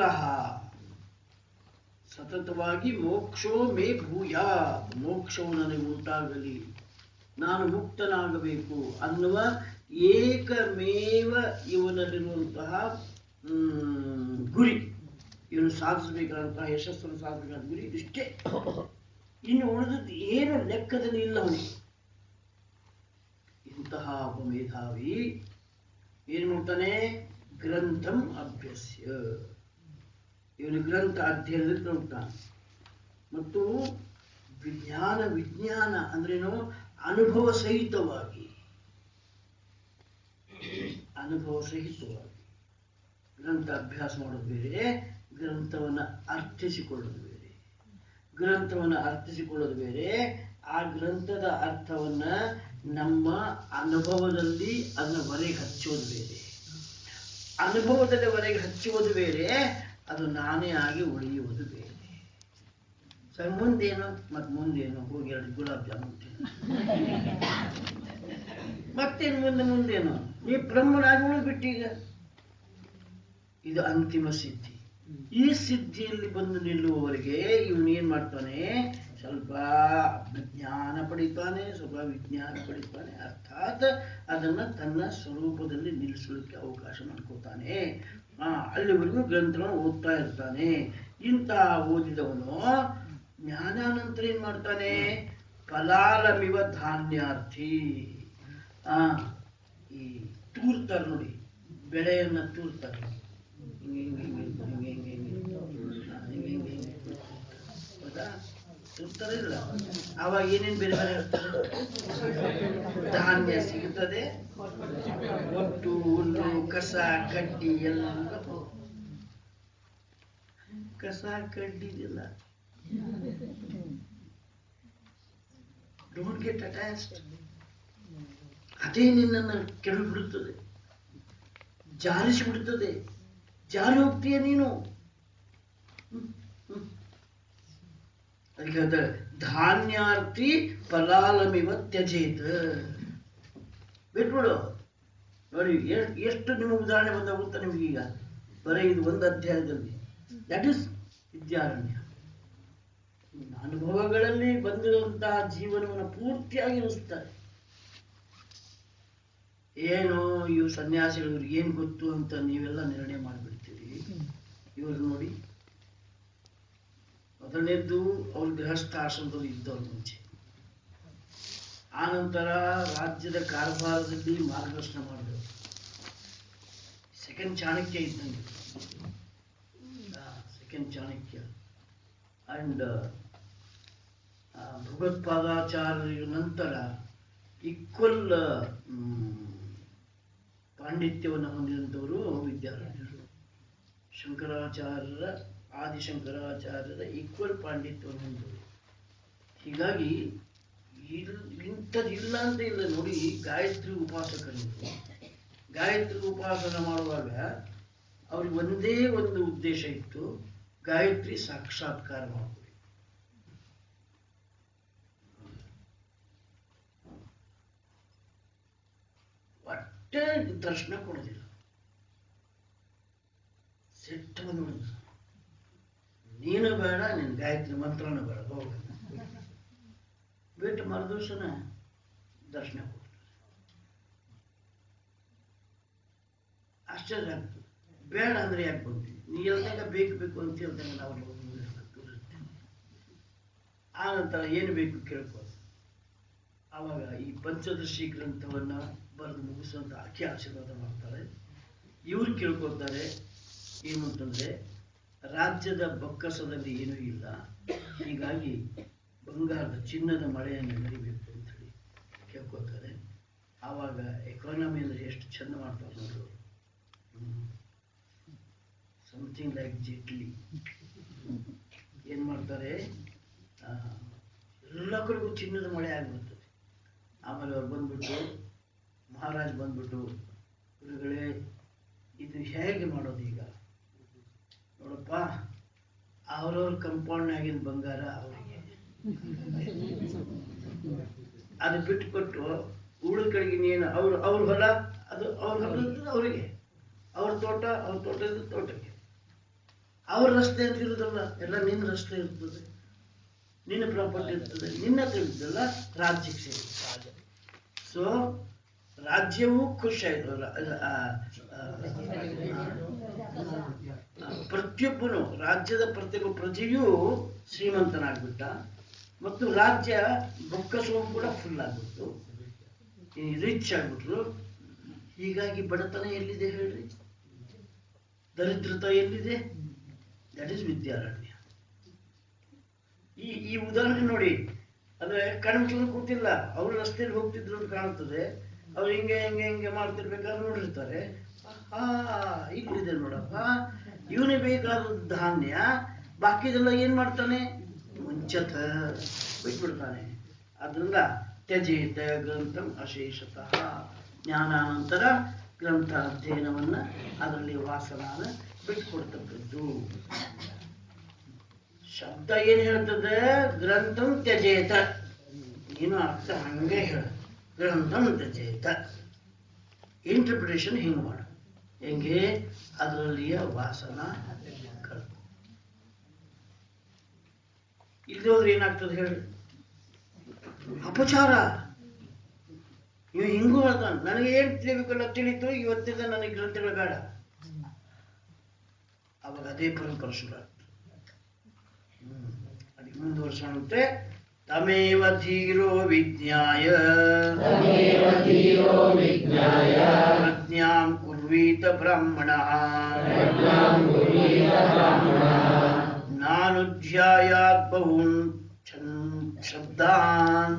A: ಸತತವಾಗಿ ಮೋಕ್ಷೋ ಮೇ ಭೂಯ ಮೋಕ್ಷವು ನನಗೆ ಉಂಟಾಗಲಿ ನಾನು ಮುಕ್ತನಾಗಬೇಕು ಅನ್ನುವ ಏಕಮೇವ ಇವನಲ್ಲಿರುವಂತಹ ಹ್ಮ್, ಗುರಿ ಇವನು ಸಾಧಿಸಬೇಕಾದಂತಹ ಯಶಸ್ಸನ್ನು ಸಾಧಿಸಬೇಕಾದ ಗುರಿ ಇದಿಷ್ಟೇ ಇನ್ನು ಉಳಿದದ್ದು ಏನು ಲೆಕ್ಕದಲ್ಲಿ ಇಲ್ಲ ಅವನಿಗೆ ಇಂತಹ ಒಬ್ಬ ಮೇಧಾವಿ ಏನು ಮಾಡ್ತಾನೆ ಗ್ರಂಥಂ ಅಭ್ಯಸ್ಯ ಇವನು ಗ್ರಂಥ ಅಧ್ಯಯನದಲ್ಲಿ ತೊಡಗ್ತಾನೆ ಮತ್ತು ವಿಜ್ಞಾನ ವಿಜ್ಞಾನ ಅಂದ್ರೇನು ಅನುಭವ ಸಹಿತವಾಗಿ ಅನುಭವ ಸಹಿತವಾಗಿ ಗ್ರಂಥ ಅಭ್ಯಾಸ ಮಾಡೋದು ಬೇರೆ ಗ್ರಂಥವನ್ನು ಅರ್ಥಿಸಿಕೊಳ್ಳೋದು ಬೇರೆ ಗ್ರಂಥವನ್ನು ಅರ್ಥಿಸಿಕೊಳ್ಳೋದು ಬೇರೆ ಆ ಗ್ರಂಥದ ಅರ್ಥವನ್ನ ನಮ್ಮ ಅನುಭವದಲ್ಲಿ ಅದನ್ನ ಹೊರಗೆ ಹಚ್ಚೋದು ಬೇರೆ ಅನುಭವದಲ್ಲಿ ಹೊರಗೆ ಹಚ್ಚುವುದು ಬೇರೆ ಅದು ನಾನೇ ಆಗಿ ಉಳಿಯುವುದು ಬೇರೆ ಸರ್ ಮುಂದೇನು ಮತ್ತೆ ಮುಂದೇನು ಹೋಗಿ ಎರಡು ಗುಲಾಬ್ ಜಾಮೂನ್ ತಿನ್ನು. ಮತ್ತೇನು ಮುಂದೆ ಮುಂದೇನು ನೀ ಬ್ರಹ್ಮನಾಗಿ ಉಳಿದ್ಬಿಟ್ಟೀಗ ಇದು ಅಂತಿಮ ಸಿದ್ಧಿ ಈ ಸಿದ್ಧಿಯಲ್ಲಿ ಬಂದು ನಿಲ್ಲುವವರೆಗೆ ಇವನು ಏನ್ ಮಾಡ್ತಾನೆ ಸ್ವಲ್ಪ ಜ್ಞಾನ ಪಡಿತಾನೆ ಸ್ವಲ್ಪ ವಿಜ್ಞಾನ ಪಡಿತಾನೆ ಅರ್ಥಾತ್ ಅದನ್ನ ತನ್ನ ಸ್ವರೂಪದಲ್ಲಿ ನಿಲ್ಲಿಸಲಿಕ್ಕೆ ಅವಕಾಶ ಮಾಡ್ಕೋತಾನೆ ಆ ಅಲ್ಲಿವರೆಗೂ ಗ್ರಂಥಗಳನ್ನು ಓದ್ತಾ ಇರ್ತಾನೆ ಇಂಥ ಓದಿದವನು ಜ್ಞಾನಾನಂತರ ಏನ್ ಮಾಡ್ತಾನೆ ಫಲಾಲಮಿವ ಧಾನ್ಯಾರ್ಥಿ ಆ ಈ ತೂರ್ತಾರೆ ನೋಡಿ ಬೆಳೆಯನ್ನ ತೂರ್ತಾರೆ ಹಿಂಗೆ ಹಿಂಗೆ ಹಿಂಗೆ ಹಿಂಗೆ ಹಿಂಗೆ ಹಿಂಗೆ ಹಾ, ಹಿಂಗೆ ಹಿಂಗೆ ಹಿಂಗೆ. ಹೌದಾ ತೂರ್ತಾರೆ ಇಲ್ಲ ಅವಾಗ ಏನೇನ್ ಬೇರೆ ಬೇರೆ ಇರ್ತದೆ ಧಾನ್ಯ ಸಿಗುತ್ತದೆ ಒಟ್ಟು ಹುಲ್ಲು ಕಸ ಕಡ್ಡಿ ಎಲ್ಲ ಹೋಗುತ್ತೆ. ಕಸ ಕಡ್ಡಿ ಇದೆಲ್ಲ ಡೋಂಟ್ ಗೆಟ್ ಅಟ್ಯಾಚ್ಡ್ ಅದೇ ನಿನ್ನನ್ನು ಕೆಳಗೆ ಬಿಡುತ್ತದೆ ಜಾರಿಸಿ ಬಿಡುತ್ತದೆ ಜಾರಿ ಹೋಗ್ತೀಯ ನೀನು ಹ್ಮ್, ಹ್ಮ್. ಅದಕ್ಕೆ ಹೇಳ್ತಾರೆ ಧಾನ್ಯಾರ್ಥಿ ಫಲಾಲಮಿವ ತ್ಯಜೇತ್ ಬಿಟ್ಬಿಡು ನೋಡಿ ಎಷ್ಟ್- ಎಷ್ಟು ನಿಮಗೆ ಉದಾಹರಣೆ ಬಂದಾಗುತ್ತ ನಿಮಗೀಗ ಬರೀ ಇದು ಒಂದು ಅಧ್ಯಾಯದಲ್ಲಿ ದಟ್ ಇಸ್ ವಿದ್ಯಾರಣ್ಯ ಅನುಭವಗಳಲ್ಲಿ ಬಂದಿರುವಂತಹ ಜೀವನವನ್ನು ಪೂರ್ತಿಯಾಗಿ ಇರಿಸ್ತಾರೆ ಏನು ಇವು ಸನ್ಯಾಸಿಗಳು ಇವ್ರಿಗೆ ಏನು ಗೊತ್ತು ಅಂತ ನೀವೆಲ್ಲ ನಿರ್ಣಯ ಮಾಡಿಬಿಡ್ತೀರಿ ಇವರು ನೋಡಿ ಮೊದಲನೇದ್ದು ಅವ್ರು ಗೃಹಸ್ಥಾಶ್ರಮದಲ್ಲಿ ಇದ್ದವ್ರು ಮುಂಚೆ ಆನಂತರ ರಾಜ್ಯದ ಕಾರ್ಭಾರದಲ್ಲಿ ಮಾರ್ಗದರ್ಶನ ಮಾಡಿದವರು ಸೆಕೆಂಡ್ ಚಾಣಕ್ಯ ಇದ್ದಂಗೆ ಸೆಕೆಂಡ್ ಚಾಣಕ್ಯ ಅಂಡ್ ಭಗವತ್ಪಾದಾಚಾರ್ಯ ನಂತರ ಈಕ್ವಲ್ ಪಾಂಡಿತ್ಯವನ್ನು ಹೊಂದಿದಂಥವರು ವಿದ್ಯಾರಣ್ಯರು ಶಂಕರಾಚಾರ್ಯರ ಆದಿಶಂಕರಾಚಾರ್ಯರ ಈಕ್ವಲ್ ಪಾಂಡಿತ್ಯವನ್ನು ಹೊಂದಿದವರು ಹೀಗಾಗಿ ಇಲ್ ಇಂಥದ್ದು ಇಲ್ಲ ಅಂತ ಇಲ್ಲ ನೋಡಿ ಗಾಯತ್ರಿ ಉಪಾಸಕರು ಗಾಯತ್ರಿ ಉಪಾಸನ ಮಾಡುವಾಗ ಅವ್ರಿಗೆ ಒಂದೇ ಒಂದು ಉದ್ದೇಶ ಇತ್ತು ಗಾಯತ್ರಿ ಸಾಕ್ಷಾತ್ಕಾರ ಮಾಡಬೇಕು ಒಟ್ಟೆ ದರ್ಶನ ಕೊಡೋದಿಲ್ಲ ಸಿಟ್ಟು ಬಂದ್ಬಿಡುದು ನೀನು ಬೇಡ ನಿನ್ ಗಾಯತ್ರಿ ಮಂತ್ರನೂ ಬೇಡ ಹೋಗ ಬಿಟ್ಟು ಮರುದಿವ್ಸನ ದರ್ಶನ ಕೊಡ್ತಾರೆ ಆಶ್ಚರ್ಯ ಆಗ್ತದೆ ಬೇಡ ಅಂದ್ರೆ ಯಾಕೆ ಬಂದ್ವಿ ನೀ ಹೇಳ್ದಾಗ ಬೇಕು ಬೇಕು ಅಂತ ಹೇಳ್ದಾಗ ನಾವು ಹೋಗಿ ಇರುತ್ತೆ. ಆ ನಂತರ ಏನು ಬೇಕು ಕೇಳ್ಕೊ ಆವಾಗ ಈ ಪಂಚದಶಿ ಗ್ರಂಥವನ್ನ ಬರೆದು ಮುಗಿಸುವಂತ ಆಕೆ ಆಶೀರ್ವಾದ ಮಾಡ್ತಾರೆ ಇವ್ರು ಕೇಳ್ಕೊತಾರೆ ಏನು ಅಂತಂದ್ರೆ ರಾಜ್ಯದ ಬೊಕ್ಕಸದಲ್ಲಿ ಏನೂ ಇಲ್ಲ ಹೀಗಾಗಿ ಬಂಗಾರದ ಚಿನ್ನದ ಮಳೆಯನ್ನು ನಡಿಬೇಕು ಅಂತ ಹೇಳಿ ಕೇಳ್ಕೊತಾರೆ ಆವಾಗ ಎಕಾನಮಿ ಅಂದ್ರೆ ಎಷ್ಟು ಚಂದ ಮಾಡ್ತಾರೆ ನೋಡ್ರಿ ಅವರು ಸಮಥಿಂಗ್ ಲೈಕ್ ಜೇಟ್ಲಿ ಏನ್ ಮಾಡ್ತಾರೆ ಆ, ಎಲ್ಲ ಕಡೆಗೂ ಚಿನ್ನದ ಮಳೆ ಆಗಿಬಿಡ್ತದೆ ಆಮೇಲೆ ಅವ್ರು ಬಂದ್ಬಿಟ್ಟು ಮಹಾರಾಜ್ ಬಂದ್ಬಿಟ್ಟು ಗುರುಗಳೇ ಇದು ಹೇಗೆ ಮಾಡೋದು ಈಗ ನೋಡಪ್ಪ ಅವ್ರವ್ರ ಕಂಪೌಂಡ್ನಾಗಿನ ಬಂಗಾರ ಅವರಿಗೆ ಅದು ಬಿಟ್ಟು ಕೊಟ್ಟು ಉಳಿದ ಕಡೆಗೆ ನೀನು ಅವ್ರ ಅವ್ರ ಹೊಲ ಅದು ಅವ್ರ ಹೊಲ ಇರ್ತದೆ ಅವರಿಗೆ ಅವ್ರ ತೋಟ ಅವ್ರ ತೋಟ ಇರ್ತದೆ ತೋಟಕ್ಕೆ ಅವ್ರ ರಸ್ತೆ ಅಂತ ಇರುದಲ್ಲ ಎಲ್ಲ ನಿನ್ನ ರಸ್ತೆ ಇರ್ತದೆ ನಿನ್ನ ಪ್ರಾಪರ್ಟಿ ಇರ್ತದೆ ನಿನ್ನ ಹತ್ರ ಇದ್ದಲ್ಲ ರಾಜ್ಯಕ್ಕೆ ಸೇರಿ ಸೊ ರಾಜ್ಯವೂ ಖುಷಿ ಆಯ್ತು ರ- ಆ, ಆ, ಆ, ಪ್ರತಿಯೊಬ್ಬನು ರಾಜ್ಯದ ಪ್ರತಿಯೊಬ್ಬ ಪ್ರಜೆಯೂ ಶ್ರೀಮಂತನಾಗ್ಬಿಟ್ಟ ಮತ್ತು ರಾಜ್ಯ ಬೊಕ್ಕಸವು ಕೂಡ ಫುಲ್ ಆಗ್ಬಿಟ್ಟು ರಿಚ್ ಆಗ್ಬಿಟ್ರು ಹೀಗಾಗಿ ಬಡತನ ಎಲ್ಲಿದೆ ಹೇಳ್ರಿ ದರಿದ್ರತ ಎಲ್ಲಿದೆ ದಟ್ ಇಸ್ ವಿದ್ಯಾರಣ್ಯ ಈ ಈ ಉದಾಹರಣೆ ನೋಡಿ ಅಂದ್ರೆ ಕಣ್ಣು ಮುಚ್ಕೊಂಡು ಕೂತಿಲ್ಲ ಅವ್ರು ರಸ್ತೆಯಲ್ಲಿ ಹೋಗ್ತಿದ್ರು ಅಂತ ಕಾಣುತ್ತದೆ ಅವ್ರು ಹಿಂಗೆ ಹಿಂಗೆ ಹಿಂಗೆ ಮಾಡ್ತಿರ್ಬೇಕಾದ್ರೆ ನೋಡಿರ್ತಾರೆ ಹಾ ಇಲ್ಲಿದೆ ನೋಡಪ್ಪ ಇವನಿಗೆ ಬೇಕಾದ ಧಾನ್ಯ ಬಾಕಿದೆಲ್ಲ ಏನ್ ಮಾಡ್ತಾನೆ ಮುಂಚತ ಬಿಟ್ಬಿಡ್ತಾನೆ ಅದರಿಂದ ತ್ಯಜೇತ ಗ್ರಂಥಂ ಅಶೇಷತಃ ಜ್ಞಾನಾನಂತರ ಗ್ರಂಥ ಅಧ್ಯಯನವನ್ನ ಅದರಲ್ಲಿ ವಾಸನಾನ ಬಿಟ್ಕೊಡ್ತಕ್ಕದ್ದು ಶಬ್ದ ಏನ್ ಹೇಳ್ತದೆ ಗ್ರಂಥಂ ತ್ಯಜೇತ ನೀನು ಅರ್ಥ ಹಂಗೆ ಹೇಳ ಗ್ರಂಥಂ ತ್ಯಜೇತ ಇಂಟರ್ಪ್ರಿಟೇಷನ್ ಹಿಂಗ್ ಮಾಡು ಹೆಂಗೆ ಅದರಲ್ಲಿಯ ವಾಸನ ಕಳ್ಕೊ ಇಲ್ಲಿ ಹೋದ್ರೆ ಏನಾಗ್ತದೆ ಹೇಳಿ ಅಪಚಾರ ಇವ್ ಹಿಂಗೂ ಹೇಳ್ತಾನೆ ನನಗೆ ಏನ್ ತಿಳಿಬೇಕಲ್ಲ ತಿಳಿತು ಇವತ್ತಿಂದ ನನಗೆ ಗ್ರಂಥಗಳು ಬೇಡ ಅವಾಗ ಅದೇ ಪರಂಪರ ಶುರು ಆಗ್ತದೆ ಹ್ಮ್. ಅದಕ್ಕೆ ಮುಂದುವರ್ಸೋಣಂತೆ ತಮೇವ ಧೀರೋ ವಿಜ್ಞಾಯ
B: ತಮೇವ ಧೀರೋ ವಿಜ್ಞಾಯ
A: ಪ್ರಜ್ಞಾಂ ಕುರ್ವೀತ ಬ್ರಾಹ್ಮಣ
B: ಪ್ರಜ್ಞಾಂ ಕುರ್ವೀತ ಬ್ರಾಹ್ಮಣಃ
A: ನಾನುಧ್ಯಾಯಾತ್ ಬಹೂನ್ ಛನ್ ಶಬ್ದಾನ್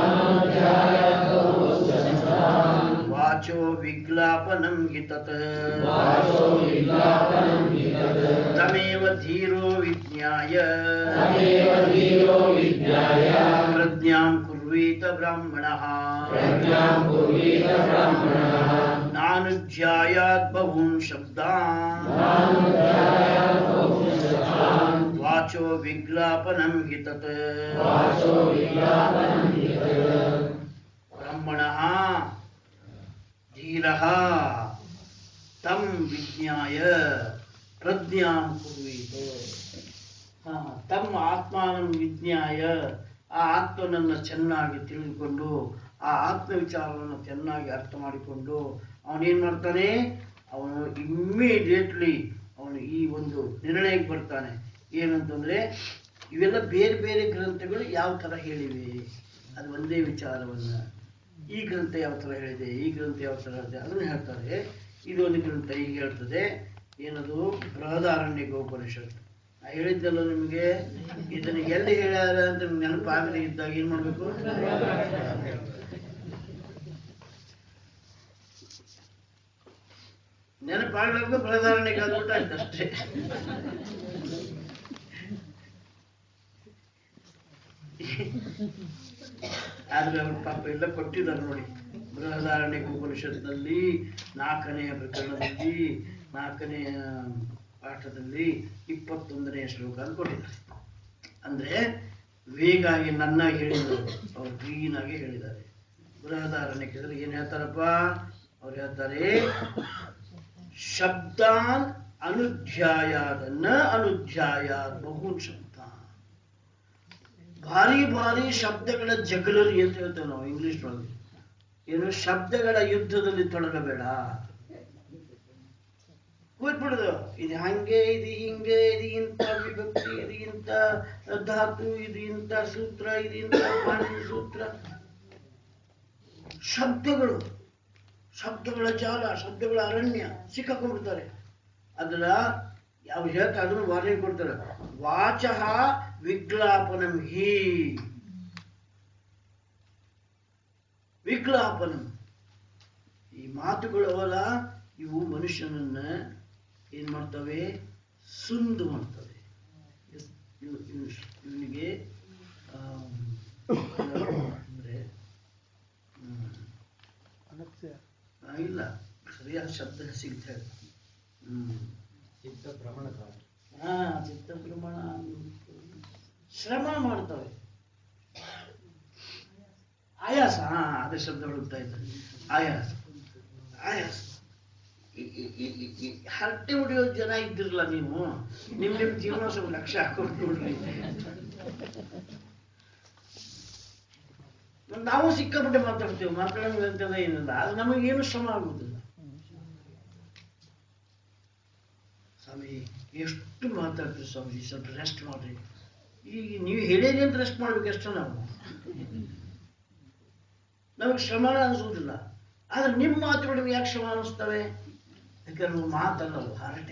A: ವಾಚೋ ವಿಗ್ಲಾಪನಂ ಹಿ ತತ್
B: ವಾಚೋ ವಿಜ್ಞಾಪನಂ ವಿತತ್
A: ತಮೇವ ಧೀರೋ ವಿಜ್ಞಾಯ
B: ತಮೇವ ಧೀರೋ ವಿಜ್ಞಾಯ
A: ಪ್ರಜ್ಞಾಂ ಕುರ್ವೀತ ಬ್ರಾಹ್ಮಣಃ
B: ಪ್ರಜ್ಞಾಂ ಕುರ್ವೀತ ಬ್ರಾಹ್ಮಣಃ
A: ನಾನುಧ್ಯಾಯಾತ್ ಬಹೂನ್ ಶಬ್ದಾನ್ ವಾಚೋ ವಿಗ್ಲಾಪನಂ ಹಿ ತತ್
B: ವಾಚೋ ವಿಜ್ಞಾಪನಂ ವಿತತ್
A: ಬ್ರಹ್ಮಣಃ ಧೀರಃ ತಂ ವಿಜ್ಞಾಯ ಪ್ರಜ್ಞಾಂ ಕುರ್ವೀತ ಹಾ, ತಮ್ಮ ಆತ್ಮಾನಂ ವಿಜ್ಞಾಯ ಆ ಆತ್ಮನನ್ನ ಚೆನ್ನಾಗಿ ತಿಳಿದುಕೊಂಡು ಆ ಆತ್ಮ ವಿಚಾರವನ್ನು ಚೆನ್ನಾಗಿ ಅರ್ಥ ಮಾಡಿಕೊಂಡು ಅವನೇನ್ ಮಾಡ್ತಾನೆ ಅವನು ಇಮ್ಮಿಡಿಯೇಟ್ಲಿ ಅವನು ಈ ಒಂದು ನಿರ್ಣಯಕ್ಕೆ ಬರ್ತಾನೆ ಏನಂತಂದ್ರೆ ಇವೆಲ್ಲ ಬೇರೆ ಬೇರೆ ಗ್ರಂಥಗಳು ಯಾವ ತರ ಹೇಳಿವೆ ಅದು ಒಂದೇ ವಿಚಾರವನ್ನ ಈ ಗ್ರಂಥ ಯಾವ ತರ ಹೇಳಿದೆ ಈ ಗ್ರಂಥ ಯಾವ ತರ ಹೇಳಿದೆ ಅದನ್ನ ಹೇಳ್ತಾರೆ ಇದು ಒಂದು ಗ್ರಂಥ ಹೀಗೆ ಹೇಳ್ತದೆ ಏನದು ಬೃಹದಾರಣ್ಯ ಉಪನಿಷತ್ ನಾ ಹೇಳಿದ್ದಲ್ಲ ನಿಮಗೆ ಇದನ್ನ ಎಲ್ಲಿ ಹೇಳ್ಯಾರ ಅಂತ ನಿಮ್ಗೆ ನೆನಪಾಗದೆ ಇದ್ದಾಗ ಏನ್ ಮಾಡ್ಬೇಕು ನೆನಪಾಗ್ಲಾರ್ದು ಬೃಹದಾರಣ್ಯಕ್ಕೆ ಆದ್ಬಿಟ್ಟು ಆಯ್ತು ಅಷ್ಟೇ ಆದ್ರೆ ಅವ್ರ ಪಾಪ ಎಲ್ಲ ಕೊಟ್ಟಿದ್ದಾರೆ ನೋಡಿ ಬೃಹದಾರಣ್ಯ ಉಪನಿಷತ್ನಲ್ಲಿ ನಾಲ್ಕನೆಯ ಪ್ರಕರಣದಲ್ಲಿ ನಾಲ್ಕನೆಯ ಪಾಠದಲ್ಲಿ ಇಪ್ಪತ್ತೊಂದನೆಯ ಶ್ಲೋಕ ಅಂತ ಕೊಟ್ಟಿದ್ದಾರೆ ಅಂದ್ರೆ ವೇಗಾಗಿ ನನ್ನ ಹೇಳಿದರು ಅವ್ರು ಕ್ಲೀನ್ ಆಗಿ ಹೇಳಿದ್ದಾರೆ ಬೃಹದಾರಣ್ಯಕ್ಕೆ ಏನ್ ಹೇಳ್ತಾರಪ್ಪ ಅವ್ರು ಹೇಳ್ತಾರೆ ಶಬ್ದಾನ್ ಅನುಧ್ಯಾಯಾದ ನ ಅನುಧ್ಯಾಯಾದ ಬಹುನ್ ಶಬ್ದ ಭಾರಿ ಭಾರಿ ಶಬ್ದಗಳ ಜಗಳರಿ ಅಂತ ಹೇಳ್ತೇವೆ ನಾವು ಇಂಗ್ಲಿಷ್ ಒಳಗೆ ಏನು ಶಬ್ದಗಳ ಯುದ್ಧದಲ್ಲಿ ತೊಡಗಬೇಡ ಕೂತ್ಬಿಡುದು ಇದು ಹಂಗೆ ಇದು ಹಿಂಗೆ ಇದು ಇಂಥ ವಿಭಕ್ತಿ ಇದು ಇಂಥ ಧಾತು ಇದು ಇಂಥ ಸೂತ್ರ ಇದು ಇಂಥ ಪಾಣಿನಿ ಸೂತ್ರ ಶಬ್ದಗಳು ಶಬ್ದಗಳ ಜಾಲ ಶಬ್ದಗಳ ಅರಣ್ಯ ಸಿಕ್ಕಾಕೊಂಡ್ಬಿಡ್ತಾರೆ ಅದರ ಯಾವ ಹೇಳ್ತಾ ಅದನ್ನು ವಾರ್ನಿಂಗ್ ಕೊಡ್ತಾರೆ ವಾಚಃ ವಿಗ್ಲಾಪನಂ ಹಿ ವಿಗ್ಲಾಪನಂ ಈ ಮಾತುಗಳವಲ್ಲ ಇವು ಮನುಷ್ಯನನ್ನ ಏನ್ ಮಾಡ್ತವೆ ಸುಂದು ಮಾಡ್ತವೆ ಇವ್- ಇವ್- ಇವನಿಗೆ ಆಮ್, ಅಂದ್ರೆ ಹ್ಮ್, ಆ, ಇಲ್ಲ ಸರಿಯಾದ ಶಬ್ದ ಸಿಗ್ತಾ ಇಲ್ಲ ಹ್ಮ್
B: ಚಿತ್ತ ಭ್ರಮಣಕಾರ
A: ಹಾ ಚಿತ್ತಭ್ರಮಣ ಶ್ರಮ ಮಾಡ್ತವೆ ಆಯಾಸ ಹಾ ಅದೇ ಶಬ್ದ ಹುಡುಕ್ತಾ ಇದ್ದ ಆಯಾಸ ಆಯಾಸ ಈ- ಈ- ಈ- ಈ- ಈ ಹರಟೆ ಹೊಡೆಯೋ ಜನ ಇದ್ದಿರಲ್ಲ ನೀವು ನಿಮ್ ನಿಮ್ ಜೀವನ ಸ್ವಲ್ಪ ಲಕ್ಷ್ಯ ಹಾಕೊಂಡು ನೋಡ್ರಿ ನಾವು ಸಿಕ್ಕಾಪಟ್ಟೆ ಮಾತಾಡ್ತೇವೆ ಮಾತಾಡೋಂಗ್ ಅಂತೆಲ್ಲ ಏನಿಲ್ಲ ಅದು ನಮಗೇನು ಶ್ರಮ ಆಗುದಿಲ್ಲ ಸ್ವಾಮಿ ಎಷ್ಟು ಮಾತಾಡ್ತೀವಿ ಸ್ವಾಮಿ ಸ್ವಲ್ಪ ರೆಸ್ಟ್ ಮಾಡ್ರಿ ಈಗ ನೀವು ಹೇಳಿರಿ ಅಂತ ರೆಸ್ಟ್ ಮಾಡ್ಬೇಕು ಅಷ್ಟೇ ನಾವು ನಮಗೆ ಶ್ರಮ ಅನಿಸೋದಿಲ್ಲ ಆದ್ರೆ ನಿಮ್ಮ ಮಾತುಗಳು ನಿಮ್ಗೆ ಯಾಕೆ ಶ್ರಮ ಅನಿಸ್ತವೆ ಯಾಕಂದ್ರೆ ಅವು ಮಾತಲ್ಲ ಅವು ಹರಟೆ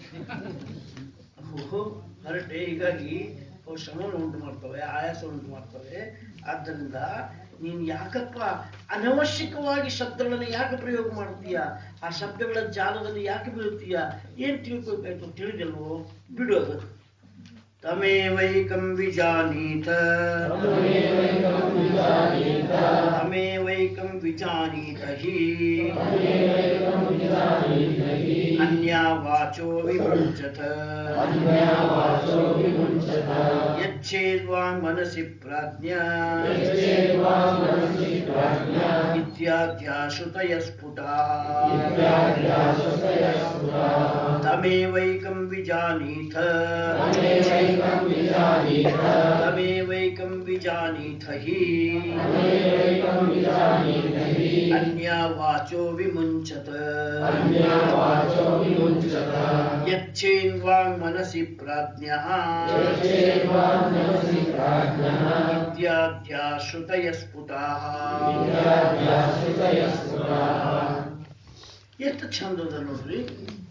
A: ಅವು ಹರಟೆ ಹೀಗಾಗಿ ಅವು ಶ್ರಮವನ್ನು ಉಂಟು ಮಾಡ್ತವೆ ಆಯಾಸ ಉಂಟು ಮಾಡ್ತವೆ ಆದ್ದರಿಂದ ನೀನು ಯಾಕಪ್ಪ ಅನವಶ್ಯಕವಾಗಿ ಶಬ್ದಗಳನ್ನು ಯಾಕೆ ಪ್ರಯೋಗ ಮಾಡ್ತೀಯ ಆ ಶಬ್ದಗಳ ಜಾಲದಲ್ಲಿ ಯಾಕೆ ಬೀಳ್ತೀಯ ಏನ್ ತಿಳ್ಕೊಳ್ಬೇಕು ತಿಳಿದಲ್ವೋ ಬಿಡೋದು ತಮೇವೈಕಂ ವಿಜಾನೀತ
B: ತಮೇವೈಕಂ ವಿಜಾನೀತ.
A: ತಮೇವೈಕಂ ವಿಜಾನೀತ ಹಿ
B: ತಮೇವೈಕಂ ವಿಜಾನೀತ ಹಿ.
A: ಅನ್ಯಾ ವಾಚೋ ವಿಮುಂಚತ
B: ಅನ್ಯವಾಚೋ ವಿಮುಂಚತ.
A: ಯಚ್ಛೇದ್ವಾಂಗ್ ಮನಸಿ ಪ್ರಾಜ್ಞಾ
B: ಯಚ್ಚೇವಾ ಮನಸಿ ಪ್ರಾಜ್ಞಾ.
A: ಇತ್ಯಾದ್ಯಾಶ್ರುತಯ ಸ್ಫುಟಾ
B: ಇತ್ಯಾದ್ಯಾಶ್ರುತಯ ಸ್ಫುಟಾ.
A: ತಮೇವೈಕಂ ವಿಜಾನೀತ
B: ತಮೇವೈಕಂ ವಿಜಾನೀತ.
A: ತಮೇವೈಕಂ ವಿಜಾನೀತ ಹಿ
B: ತಮೇವೈಕಂ ವಿಜಾನೀತ ಹಿ.
A: ಅನ್ಯಾ ವಾಚೋ ವಿಮುಂಚತ
B: ಅನ್ಯವಾಚೋ ವಿಮುಂಚತ.
A: ಯಚ್ಛೇನ್ವಾಂಗ್ ಮನಸಿ ಪ್ರಾಜ್ಞಾ
B: ಯಚ್ಚೇವಾ ಮನಸಿ ಪ್ರಾಜ್ಞಾ.
A: ಇತ್ಯಾದ್ಯಾಶ್ರುತಯ ಸ್ಫುಟಾ
B: ಇತ್ಯಾದ್ಯಾಶ್ರುತಯ ಸ್ಫುಟಾ.
A: ಎಷ್ಟು ಚಂದದ ನೋಡ್ರಿ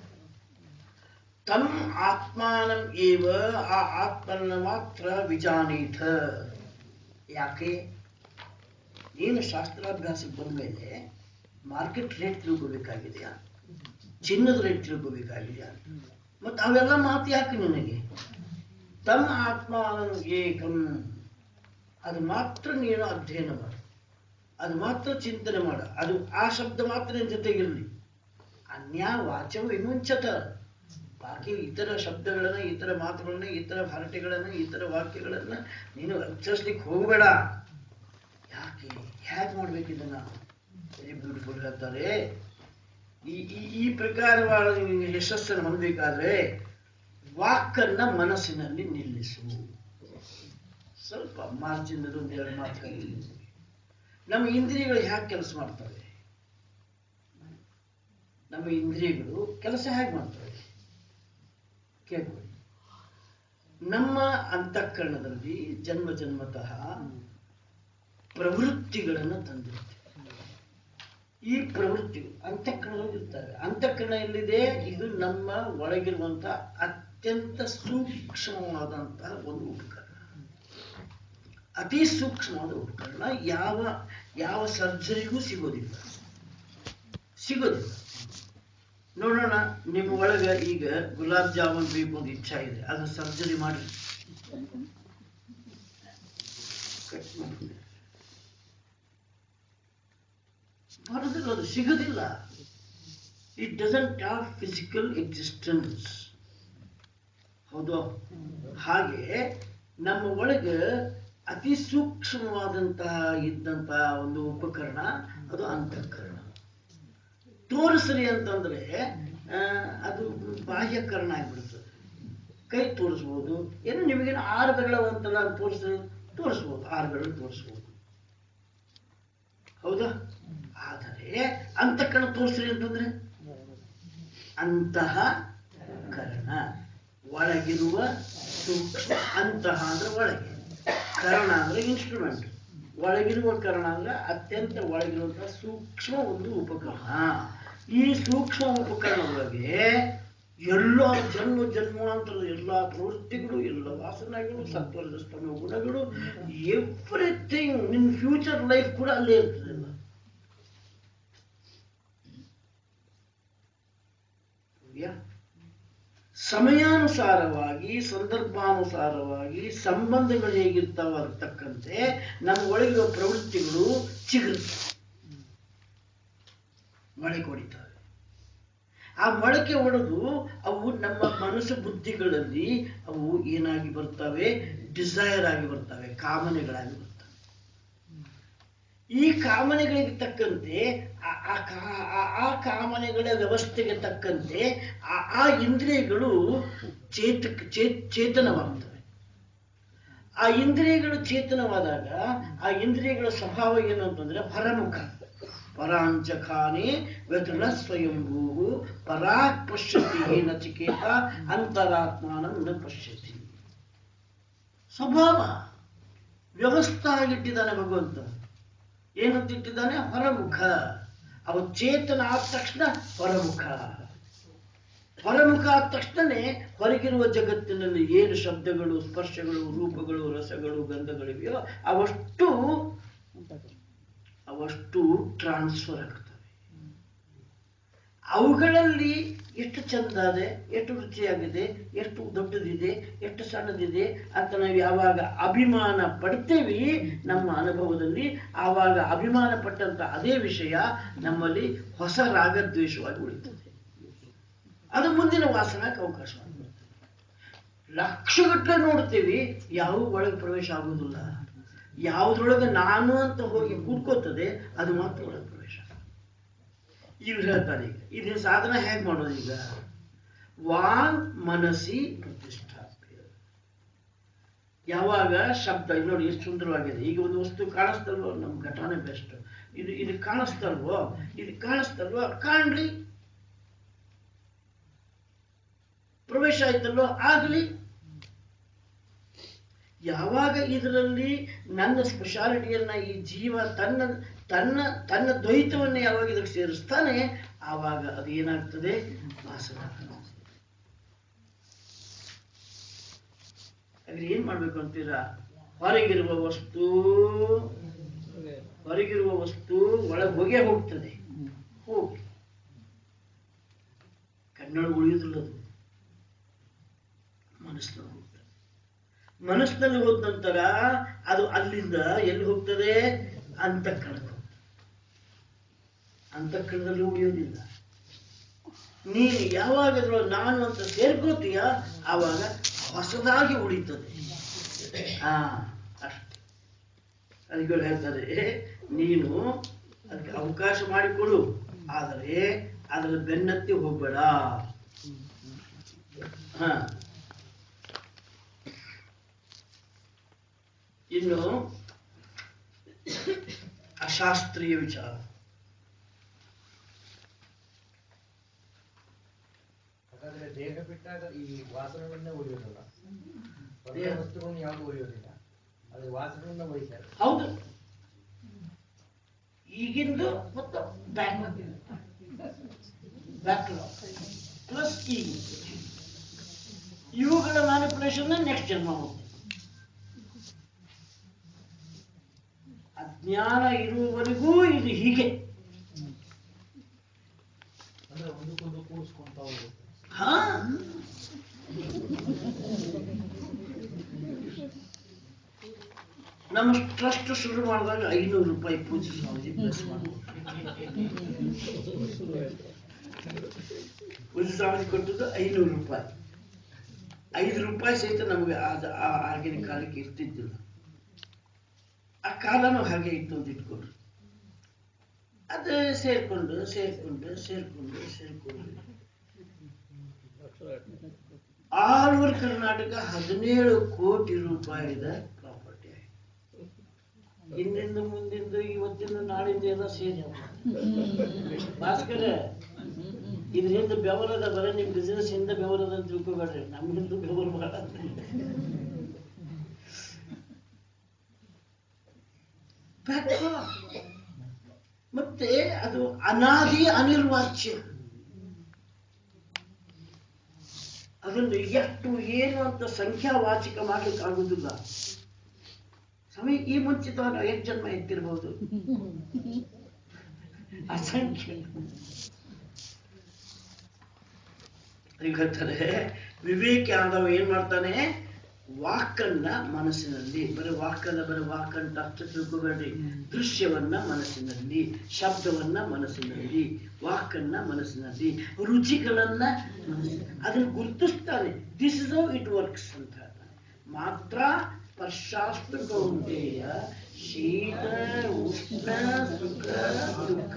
A: ತಮ್ ಆತ್ಮಾನಂ ಏವ ಆ ಆತ್ಮನ್ನ ಮಾತ್ರ ವಿಜಾನೀತ ಯಾಕೆ ನೀನು ಶಾಸ್ತ್ರಾಭ್ಯಾಸಕ್ಕೆ ಬಂದ್ಮೇಲೆ ಮಾರ್ಕೆಟ್ ರೇಟ್ ತಿಳ್ಕೋಬೇಕಾಗಿದೆಯಾ ಚಿನ್ನದ ರೇಟ್ ತಿಳ್ಕೋಬೇಕಾಗಿದೆಯಾ ಮತ್ತೆ ಅವೆಲ್ಲ ಮಾತು ಯಾಕೆ ನಿನಗೆ ತಮ್ಮ ಆತ್ಮಾನಂ ಏಕಂ ಅದು ಮಾತ್ರ ನೀನು ಅಧ್ಯಯನ ಮಾಡು ಅದು ಮಾತ್ರ ಚಿಂತನೆ ಮಾಡು ಅದು ಆ ಶಬ್ದ ಮಾತ್ರ ನಿನ್ನ ಜೊತೆಗಿರಲಿ ಅನ್ಯ ವಾಚವು ವಿಮುಂಚತ ಬಾಕಿ ಇತರ ಶಬ್ದಗಳನ್ನ ಇತರ ಮಾತುಗಳನ್ನ ಇತರ ಹರಟೆಗಳನ್ನ ಇತರ ವಾಕ್ಯಗಳನ್ನ ನೀನು ಉಚ್ಚರಿಸ್ಲಿಕ್ಕೆ ಹೋಗಬೇಡ ಯಾಕೆ ಹೇಗೆ ಮಾಡ್ಬೇಕು ಇದನ್ನ ವೆರಿ ಬ್ಯೂಟಿಫುಲ್ ಹೇಳ್ತಾರೆ ಈ ಈ ಈ ಪ್ರಕಾರವಾದ ನೀನು ಯಶಸ್ಸನ್ನು ಹೊಂದಬೇಕಾದ್ರೆ ವಾಕನ್ನ ಮನಸ್ಸಿನಲ್ಲಿ ನಿಲ್ಲಿಸು ಸ್ವಲ್ಪ ಮಾರ್ಜಿನ್ ಒಂದು ಎರಡು ಮಾತು ಹೇಳ್ತೀನಿ ನಮ್ಮ ಇಂದ್ರಿಯಗಳು ಹೇಗೆ ಕೆಲಸ ಮಾಡ್ತವೆ ನಮ್ಮ ಇಂದ್ರಿಯಗಳು ಕೆಲಸ ಹೇಗೆ ಮಾಡ್ತವೆ ಕೇಳ್ಕೊಳ್ಳಿ ನಮ್ಮ ಅಂತಃಕರಣದಲ್ಲಿ ಜನ್ಮ ಜನ್ಮತಃ ಪ್ರವೃತ್ತಿಗಳನ್ನು ತಂದಿರುತ್ತೆ ಈ ಪ್ರವೃತ್ತಿ ಅಂತಃಕರಣದಲ್ಲಿ ಇರ್ತವೆ ಅಂತಃಕರಣ ಎಲ್ಲಿದೆ ಇದು ನಮ್ಮ ಒಳಗಿರುವಂತ ಅತ್ಯಂತ ಸೂಕ್ಷ್ಮವಾದಂತಹ ಒಂದು ಉಪಕರಣ ಅತಿ ಸೂಕ್ಷ್ಮವಾದ ಉಪಕರಣ ಯಾವ ಯಾವ ಸರ್ಜರಿಗೂ ಸಿಗೋದಿಲ್ಲ ಸಿಗೋದಿಲ್ಲ ನೋಡೋಣ ನಿಮ್ಮ ಒಳಗ ಈಗ ಗುಲಾಬ್ ಜಾಮೂನ್ ಬೇಕು ಅಂತ ಇಚ್ಛಾ ಇದೆ ಅದು ಸರ್ಜರಿ ಮಾಡಿ ಕಟ್ ಮಾಡಿ ಬರೋದಿಲ್ಲ ಅದು ಸಿಗೋದಿಲ್ಲ it doesn't have physical existence ಹೌದು ಹಾಗೆ ನಮ್ಮ ಒಳಗೆ ಅತಿ ಸೂಕ್ಷ್ಮವಾದಂತಹ ಇದ್ದಂತಹ ಒಂದು ಉಪಕರಣ ಅದು ಅಂತಃಕರಣ ತೋರಿಸ್ರಿ ಅಂತಂದ್ರೆ ಆ, ಅದು ಬಾಹ್ಯಕರಣ ಆಗ್ಬಿಡ್ತದೆ ಕೈ ತೋರಿಸ್ಬೋದು ಏನು ನಿಮಗೇನು ಆರು ಬೆರಳು ಅಂತಲ್ಲ ಅಂತ ತೋರಿಸ್ ತೋರಿಸ್ಬೋದು ಆರು ಬೆರಳು ತೋರಿಸ್ಬೋದು ಹೌದಾ ಆದರೆ ಅಂತಃಕರಣ ತೋರಿಸ್ರಿ ಅಂತಂದ್ರೆ ಅಂತಹ ಕರಣ ಒಳಗಿರುವ ಸೂಕ್ಷ್ಮ ಅಂತಹ ಅಂದ್ರೆ ಒಳಗೆ ಕರಣ ಅಂದ್ರೆ ಇನ್ಸ್ಟ್ರೂಮೆಂಟ್ ಒಳಗಿರುವ ಕರ್ಣ ಅಂದ್ರೆ ಅತ್ಯಂತ ಒಳಗಿರುವಂತಹ ಸೂಕ್ಷ್ಮ ಒಂದು ಉಪಕರಣ ಈ ಸೂಕ್ಷ್ಮ ಉಪಕರಣದೊಳಗೆ ಎಲ್ಲ ಜನ್ಮ ಜನ್ಮಾಂತರದ ಎಲ್ಲ ಪ್ರವೃತ್ತಿಗಳು ಎಲ್ಲ ವಾಸನೆಗಳು ಸತ್ವರದ ಸ್ತಮ ಗುಣಗಳು ಎವ್ರಿಥಿಂಗ್ ನಿನ್ ಫ್ಯೂಚರ್ ಲೈಫ್ ಕೂಡ ಅಲ್ಲೇ ಇರ್ತದೆ ಎಲ್ಲ. ಹೌದ್ಯಾ? ಸಮಯಾನುಸಾರವಾಗಿ ಸಂದರ್ಭಾನುಸಾರವಾಗಿ ಸಂಬಂಧಗಳು ಹೇಗಿರ್ತಾವ ಅದಕ್ಕೆ ತಕ್ಕಂತೆ ನಮ್ಮ ಒಳಗಿರುವ ಪ್ರವೃತ್ತಿಗಳು ಚಿಗುರುತ್ತೆ ಮೊಳಕೆ ಹೊಡಿತವೆ ಆ ಮೊಳಕೆ ಹೊಡೆದು ಅವು ನಮ್ಮ ಮನಸ್ಸು ಬುದ್ಧಿಗಳಲ್ಲಿ ಅವು ಏನಾಗಿ ಬರ್ತವೆ ಡಿಸೈರ್ ಆಗಿ ಬರ್ತವೆ ಕಾಮನೆಗಳಾಗಿ ಬರ್ತವೆ ಈ ಕಾಮನೆಗಳಿಗೆ ತಕ್ಕಂತೆ ಆ- ಆ ಕಾ- ಆ- ಆ ಕಾಮನೆಗಳ ವ್ಯವಸ್ಥೆಗೆ ತಕ್ಕಂತೆ ಆ ಆ ಇಂದ್ರಿಯಗಳು ಚೇತಕ ಚೇ- ಚೇತನವಾಗ್ತವೆ ಆ ಇಂದ್ರಿಯಗಳು ಚೇತನವಾದಾಗ ಆ ಇಂದ್ರಿಯಗಳ ಸ್ವಭಾವ ಏನು ಅಂತಂದ್ರೆ ಹೊರಮುಖ ಪರಾಂಚಖಾನೆ ವ್ಯತೃಣ ಸ್ವಯಂಭೂ ಪರಾಕ್ ಪಶ್ಯತಿ ನಚಿಕೇತ ಅಂತರಾತ್ಮಾನಂ ನ ಪಶ್ಯತಿ ಸ್ವಭಾವ ವ್ಯವಸ್ಥಾ ಆಗಿಟ್ಟಿದ್ದಾನೆ ಭಗವಂತ ಏನಂತ ಇಟ್ಟಿದ್ದಾನೆ ಹೊರಮುಖ ಅವ ಚೇತನ ಆದ ತಕ್ಷಣ ಹೊರಮುಖ ಹೊರಮುಖ ಆದ ತಕ್ಷಣನೇ ಹೊರಗಿರುವ ಜಗತ್ತಿನಲ್ಲಿ ಏನು ಶಬ್ದಗಳು ಸ್ಪರ್ಶಗಳು ರೂಪಗಳು ರಸಗಳು ಗಂಧಗಳಿವೆಯೋ ಅವಷ್ಟು ಅವಷ್ಟು ಟ್ರಾನ್ಸ್ಫರ್ ಆಗ್ತವೆ ಅವುಗಳಲ್ಲಿ ಎಷ್ಟು ಚಂದ ಇದೆ ಎಷ್ಟು ರುಚಿಯಾಗಿದೆ ಎಷ್ಟು ದೊಡ್ಡದಿದೆ ಎಷ್ಟು ಸಣ್ಣದಿದೆ ಅಂತ ನಾವು ಯಾವಾಗ ಅಭಿಮಾನ ಪಡ್ತೇವಿ ನಮ್ಮ ಅನುಭವದಲ್ಲಿ ಆವಾಗ ಅಭಿಮಾನ ಪಟ್ಟಂತ ಅದೇ ವಿಷಯ ನಮ್ಮಲ್ಲಿ ಹೊಸ ರಾಗದ್ವೇಷವಾಗಿ ಉಳಿತದೆ ಅದು ಮುಂದಿನ ವಾಸನಕ್ಕೆ ಅವಕಾಶ ಮಾಡಿಕೊಡ್ತದೆ ಲಕ್ಷಗಟ್ಟಲೆ ನೋಡ್ತೀವಿ ಯಾವ ಒಳಗೆ ಪ್ರವೇಶ ಆಗುವುದಿಲ್ಲ ಯಾವುದ್ರೊಳಗೆ ನಾನು ಅಂತ ಹೋಗಿ ಕೂತ್ಕೋತದೆ ಅದು ಮಾತ್ರ ಒಳಗೆ ಪ್ರವೇಶ ಇವ್ರು ಹೇಳ್ತಾರೆ ಈಗ ಇದನ್ನ ಸಾಧನ ಹೇಗೆ ಮಾಡೋದು ಈಗ ವಾಂಗ್ ಮನಸ್ಸಿ ಪ್ರತಿಷ್ಠಾಪ್ಯ ಯಾವಾಗ ಶಬ್ದ ಇಲ್ಲಿ ನೋಡಿ ಎಷ್ಟು ಸುಂದರವಾಗಿದೆ ಈಗ ಒಂದು ವಸ್ತು ಕಾಣಿಸ್ತಲ್ವೋ ನಮ್ಮ ಘಟನೆ ಬೆಸ್ಟ್ ಇದು ಇದು ಕಾಣಿಸ್ತಲ್ವೋ ಇದು ಕಾಣಿಸ್ತಲ್ವೋ ಕಾಣ್ಲಿ ಪ್ರವೇಶ ಆಯ್ತಲ್ವೋ ಆಗ್ಲಿ ಯಾವಾಗ ಇದರಲ್ಲಿ ನನ್ನ ಸ್ಪೆಷಾಲಿಟಿಯನ್ನ ಈ ಜೀವ ತನ್ನ ತನ್ನ ತನ್ನ ದ್ವೈತವನ್ನು ಯಾವಾಗ ಇದಕ್ಕೆ ಸೇರಿಸ್ತಾನೆ ಆವಾಗ ಅದು ಏನಾಗ್ತದೆ ವಾಸನ ಹಾಗಾದ್ರೆ ಏನ್ ಮಾಡ್ಬೇಕು ಅಂತೀರಾ ಹೊರಗಿರುವ ವಸ್ತು ಹೊರಗಿರುವ ವಸ್ತು ಒಳಗೆ ಹೋಗೇ ಹೋಗ್ತದೆ ಹೋಗಿ ಕಣ್ಣೊಳಗೆ ಉಳಿಯುವುದಿಲ್ಲ ಅದು ಮನಸ್ಸಿನೊಳಗೆ ಹೋಗ್ತದೆ ಮನಸ್ಸಿನಲ್ಲಿ ಹೋದ ನಂತರ ಅದು ಅಲ್ಲಿಂದ ಎಲ್ಲಿ ಹೋಗ್ತದೆ ಅಂತಃಕರಣಕ್ಕೆ ಹೋಗ್ತದೆ ಅಂತಃಕರಣದಲ್ಲಿ ಉಳಿಯೋದಿಲ್ಲ ನೀನು ಯಾವಾಗ ಅದ್ರೊಳಗೆ ನಾನು ಅಂತ ಸೇರ್ಕೋತೀಯ ಆವಾಗ ಹೊಸದಾಗಿ ಉಳಿತದೆ ಹಾ ಅಷ್ಟೆ ಅದಕ್ಕೆ ಇವ್ರು ಹೇಳ್ತಾರೆ ನೀನು ಅದಕ್ಕೆ ಅವಕಾಶ ಮಾಡಿಕೊಡು ಆದರೆ ಅದರ ಬೆನ್ನತ್ತಿ ಹೋಗ್ಬೇಡ ಹಾ ಇನ್ನು ಅಶಾಸ್ತ್ರೀಯ ವಿಚಾರ
C: ಹಾಗಾದ್ರೆ ದೇಹ ಬಿಟ್ಟಾಗ ಈ ವಾಸನೆಗಳನ್ನೇ ಉಳಿಯೋದಲ್ಲ ಹೊರಗಿನ
A: ದೇಹ.
C: ವಸ್ತುಗಳನ್ನು ಯಾವುದು ಉಳಿಯೋದಿಲ್ಲ ಅದೇ ವಾಸನೆಗಳನ್ನ ಉಳಿತಾರೆ
A: ಹೌದು ಈಗಿಂದು ಮತ್ತು ಬ್ಯಾಕ್ ಬ್ಯಾಕ್ ಪ್ಲಸ್ ಈಗ ಇವುಗಳ ಮ್ಯಾನಿಪುಲೇಷನ್ ನೆಕ್ಸ್ಟ್ ಜನ್ಮ ಹೋಗ್ತದೆ ಅಜ್ಞಾನ ಇರುವವರೆಗೂ ಇದು ಹೀಗೆ
C: ಅಂದ್ರೆ ಒಂದಕ್ಕೊಂದು ಕೂಡಿಸ್ಕೊಂತ ಹೋಗುತ್ತೆ
A: ಹಾ ನಮ್ಮ ಟ್ರಸ್ಟ್ ಶುರು ಮಾಡಿದಾಗ ಐನೂರು ರೂಪಾಯಿ ಪೂಜೆ ಸ್ವಾಮೀಜಿ ಪ್ಲಸ್ ಮಾಡ್ಬೋದು ಪೂಜೆ ಸ್ವಾಮೀಜಿ ಕೊಟ್ಟದ್ದು ಐನೂರು ರೂಪಾಯಿ ಐದು ರೂಪಾಯಿ ಸಹಿತ ನಮಗೆ ಆದ ಆ- ಆಗಿನ ಕಾಲಕ್ಕೆ ಇರ್ತಿದ್ದಿಲ್ಲ ಆ ಕಾಲನೂ ಹಾಗೆ ಇತ್ತು ಅಂತ ಇಟ್ಕೊಳ್ರಿ ಅದು ಸೇರ್ಕೊಂಡು ಸೇರ್ಕೊಂಡು ಸೇರ್ಕೊಂಡು ಸೇರ್ಕೊಂಡು ಆಲ್ ಓವರ್ ಕರ್ನಾಟಕ ಹದಿನೇಳು ಕೋಟಿ ರೂಪಾಯಿದ ಪ್ರಾಪರ್ಟಿ ಆಯ್ತು ಹಿಂದಿಂದ ಮುಂದಿಂದ ಇವತ್ತಿನ ನಾಳಿಂದ ಎಲ್ಲ ಸೇರಿ ಭಾಸ್ಕರ ಇದ್ರ ಹಿಂದೆ ಬೆವರದ ಬರೀ ನಿಮ್ ಬಿಸಿನೆಸ್ ಹಿಂದೆ ಬೆವರದ ಅಂತ ತಿಳ್ಕೊಬೇಡ್ರಿ ನಮ್ಮ ಹಿಂದೆ ಬೆವರು ಬಹಳ ಹಾಕೋ ಮತ್ತೆ ಅದು ಅನಾದಿ ಅನಿರ್ವಾಚ್ಯ ಅದನ್ನು ಎಷ್ಟು ಏನು ಅಂತ ಸಂಖ್ಯಾವಾಚಕ ಮಾಡ್ಲಿಕ್ಕೆ ಆಗುದಿಲ್ಲ ಸಮಯ ಈ ಮುಂಚಿತವಾಗಿ ಎಷ್ಟು ಜನ್ಮ ಎತ್ತಿರ್ಬೋದು ಅಸಂಖ್ಯ ಈಗ ಹೇಳ್ತಾರೆ ವಿವೇಕ ಆದವ ಏನ್ ಮಾಡ್ತಾನೆ ವಾಕನ್ನ ಮನಸ್ಸಿನಲ್ಲಿ ಬರೀ ವಾಕನ್ನ ಬರೀ ವಾಕಂತ ಅಷ್ಟು ತಿಳ್ಕೊಬೇಡ್ರಿ ದೃಶ್ಯವನ್ನ ಮನಸ್ಸಿನಲ್ಲಿ ಶಬ್ದವನ್ನ ಮನಸ್ಸಿನಲ್ಲಿ ವಾಕನ್ನ ಮನಸ್ಸಿನಲ್ಲಿ ರುಚಿಗಳನ್ನ ಮನಸ್ಸಿನಲ್ಲಿ ಅದನ್ನು ಗುರುತಿಸ್ತಾನೆ this is how it works ಅಂತ ಹೇಳ್ತಾನೆ ಮಾತ್ರ ಸ್ಪರ್ಶಾಸ್ತ್ರ ಗೌಂತೆಯ ಶೀತ ಉಷ್ಣ ಸುಖ ದುಃಖ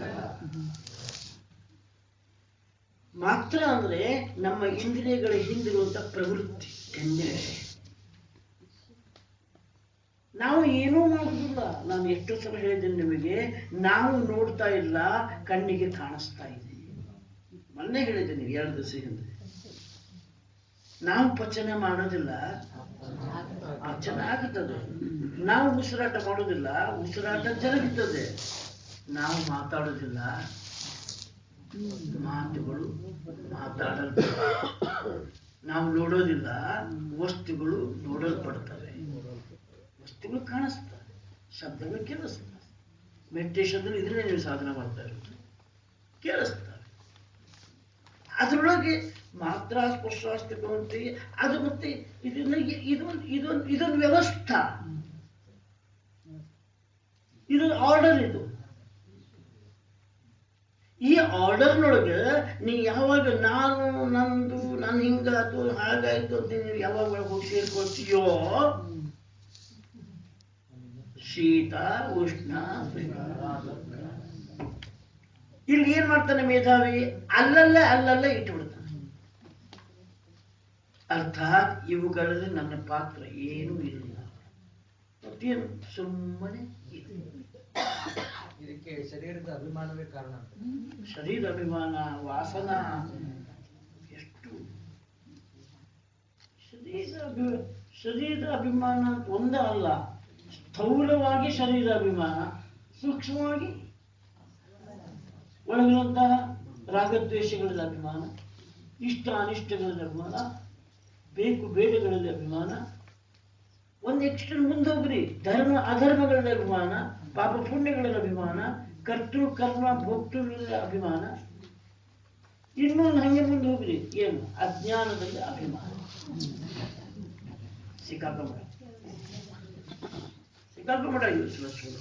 A: ಮಾತ್ರ ಅಂದ್ರೆ ನಮ್ಮ ಇಂದ್ರಿಯಗಳ ಹಿಂದಿರುವಂತ ಪ್ರವೃತ್ತಿ ಟೆಂಡೆನ್ಸಿ ನಾವು ಏನೂ ಮಾಡುದಿಲ್ಲ ನಾನು ಎಷ್ಟು ಸಲ ಹೇಳಿದ್ದೇನೆ ನಿಮಗೆ ನಾವು ನೋಡ್ತಾ ಇಲ್ಲ ಕಣ್ಣಿಗೆ ಕಾಣಿಸ್ತಾ ಇದೆ ಮೊನ್ನೆ ಹೇಳಿದ್ದೇನೆ ಎರಡು ದಿವಸ ಹಿಂದೆ ನಾವು ಪಚನೆ ಮಾಡೋದಿಲ್ಲ ಪಚನ ಆಗುತ್ತದೆ ನಾವು ಉಸಿರಾಟ ಮಾಡೋದಿಲ್ಲ ಉಸಿರಾಟ ಜರುಗುತ್ತದೆ ನಾವು ಮಾತಾಡೋದಿಲ್ಲ ಮಾತುಗಳು ಮಾತಾಡಲ್ಪಡುತ್ತವೆ ನಾವು ನೋಡೋದಿಲ್ಲ ವಸ್ತುಗಳು ನೋಡಲ್ಪಡ್ತವೆ ವಸ್ತುಗಳು ಕಾಣಿಸ್ತವೆ ಶಬ್ದಗಳು ಕೇಳಿಸ್ತವೆ ಮೆಡಿಟೇಷನ್ದಲ್ಲಿ ಇದನ್ನೇ ನೀವು ಸಾಧನೆ ಮಾಡ್ತಾ ಇರೋದು ಕೇಳಿಸ್ತವೆ ಅದರೊಳಗೆ ಮಾತ್ರ ಸ್ಪರ್ಶಾಸ್ತಿಕ ಅಂತೀವಿ ಅದು ಮತ್ತೆ ಇದನ್ನ ಇದೊಂದು ಇದೊಂದು ಇದೊಂದು ವ್ಯವಸ್ಥಾ ಇದೊಂದು ಆರ್ಡರ್ ಇದು ಈ ಆರ್ಡರ್ನೊಳಗೆ ನೀ ಯಾವಾಗ ನಾನು ನಂದು ನಾನು ಹಿಂಗಾತು ಹಾಗಾಯ್ತು ಅಂತ ನೀವು ಯಾವಾಗ ಒಳಗೆ ಹೋಗಿ ಸೇರ್ಕೊಳ್ತೀಯೋ ಶೀತ ಉಷ್ಣ ಇಲ್ಲಿ ಏನ್ ಮಾಡ್ತಾನೆ ಮೇಧಾವಿ ಅಲ್ಲಲ್ಲೇ ಅಲ್ಲಲ್ಲೇ ಇಟ್ಬಿಡ್ತಾನೆ ಅರ್ಥಾತ್ ಇವುಗಳಲ್ಲಿ ನನ್ನ ಪಾತ್ರ ಏನೂ ಇಲ್ಲ ಮತ್ತೇನು ಸುಮ್ಮನೆ ಇದೆ
C: ಇದಕ್ಕೆ ಶರೀರದ ಅಭಿಮಾನವೇ ಕಾರಣ ಅಂತ
A: ಶರೀರ ಅಭಿಮಾನ ವಾಸನ ಎಷ್ಟು ಶರೀರ ಅಭಿ ಶರೀರ ಅಭಿಮಾನ ಅಂತ ಒಂದೇ ಅಲ್ಲ ಸ್ಥೂಲವಾಗಿ ಶರೀರ ಅಭಿಮಾನ ಸೂಕ್ಷ್ಮವಾಗಿ ಒಳಗಿರುವಂತಹ ರಾಗದ್ವೇಷಗಳಲ್ಲಿ ಅಭಿಮಾನ ಇಷ್ಟ ಅನಿಷ್ಟಗಳಲ್ಲಿ ಅಭಿಮಾನ ಬೇಕು ಬೇಡಗಳಲ್ಲಿ ಅಭಿಮಾನ ಒಂದು ಎಕ್ಸ್ಟೆಂಡ್ ಮುಂದೆ ಹೋಗ್ರಿ ಧರ್ಮ ಅಧರ್ಮಗಳಲ್ಲಿ ಅಭಿಮಾನ ಪಾಪ ಪುಣ್ಯಗಳಲ್ಲಿ ಅಭಿಮಾನ ಕರ್ತೃ ಕರ್ಮ ಭೋಕ್ತೃಗಳಲ್ಲಿ ಅಭಿಮಾನ ಇನ್ನೊಂದು ಹಂಗೆ ಮುಂದೆ ಹೋಗ್ರಿ ಏನು ಅಜ್ಞಾನದಲ್ಲಿ ಅಭಿಮಾನ ಸಿಕ್ಕಾಕೊಂಡ ಸಿಕ್ಕಾಕೊಂಡ ಯೂಸ್ಲೆಸ್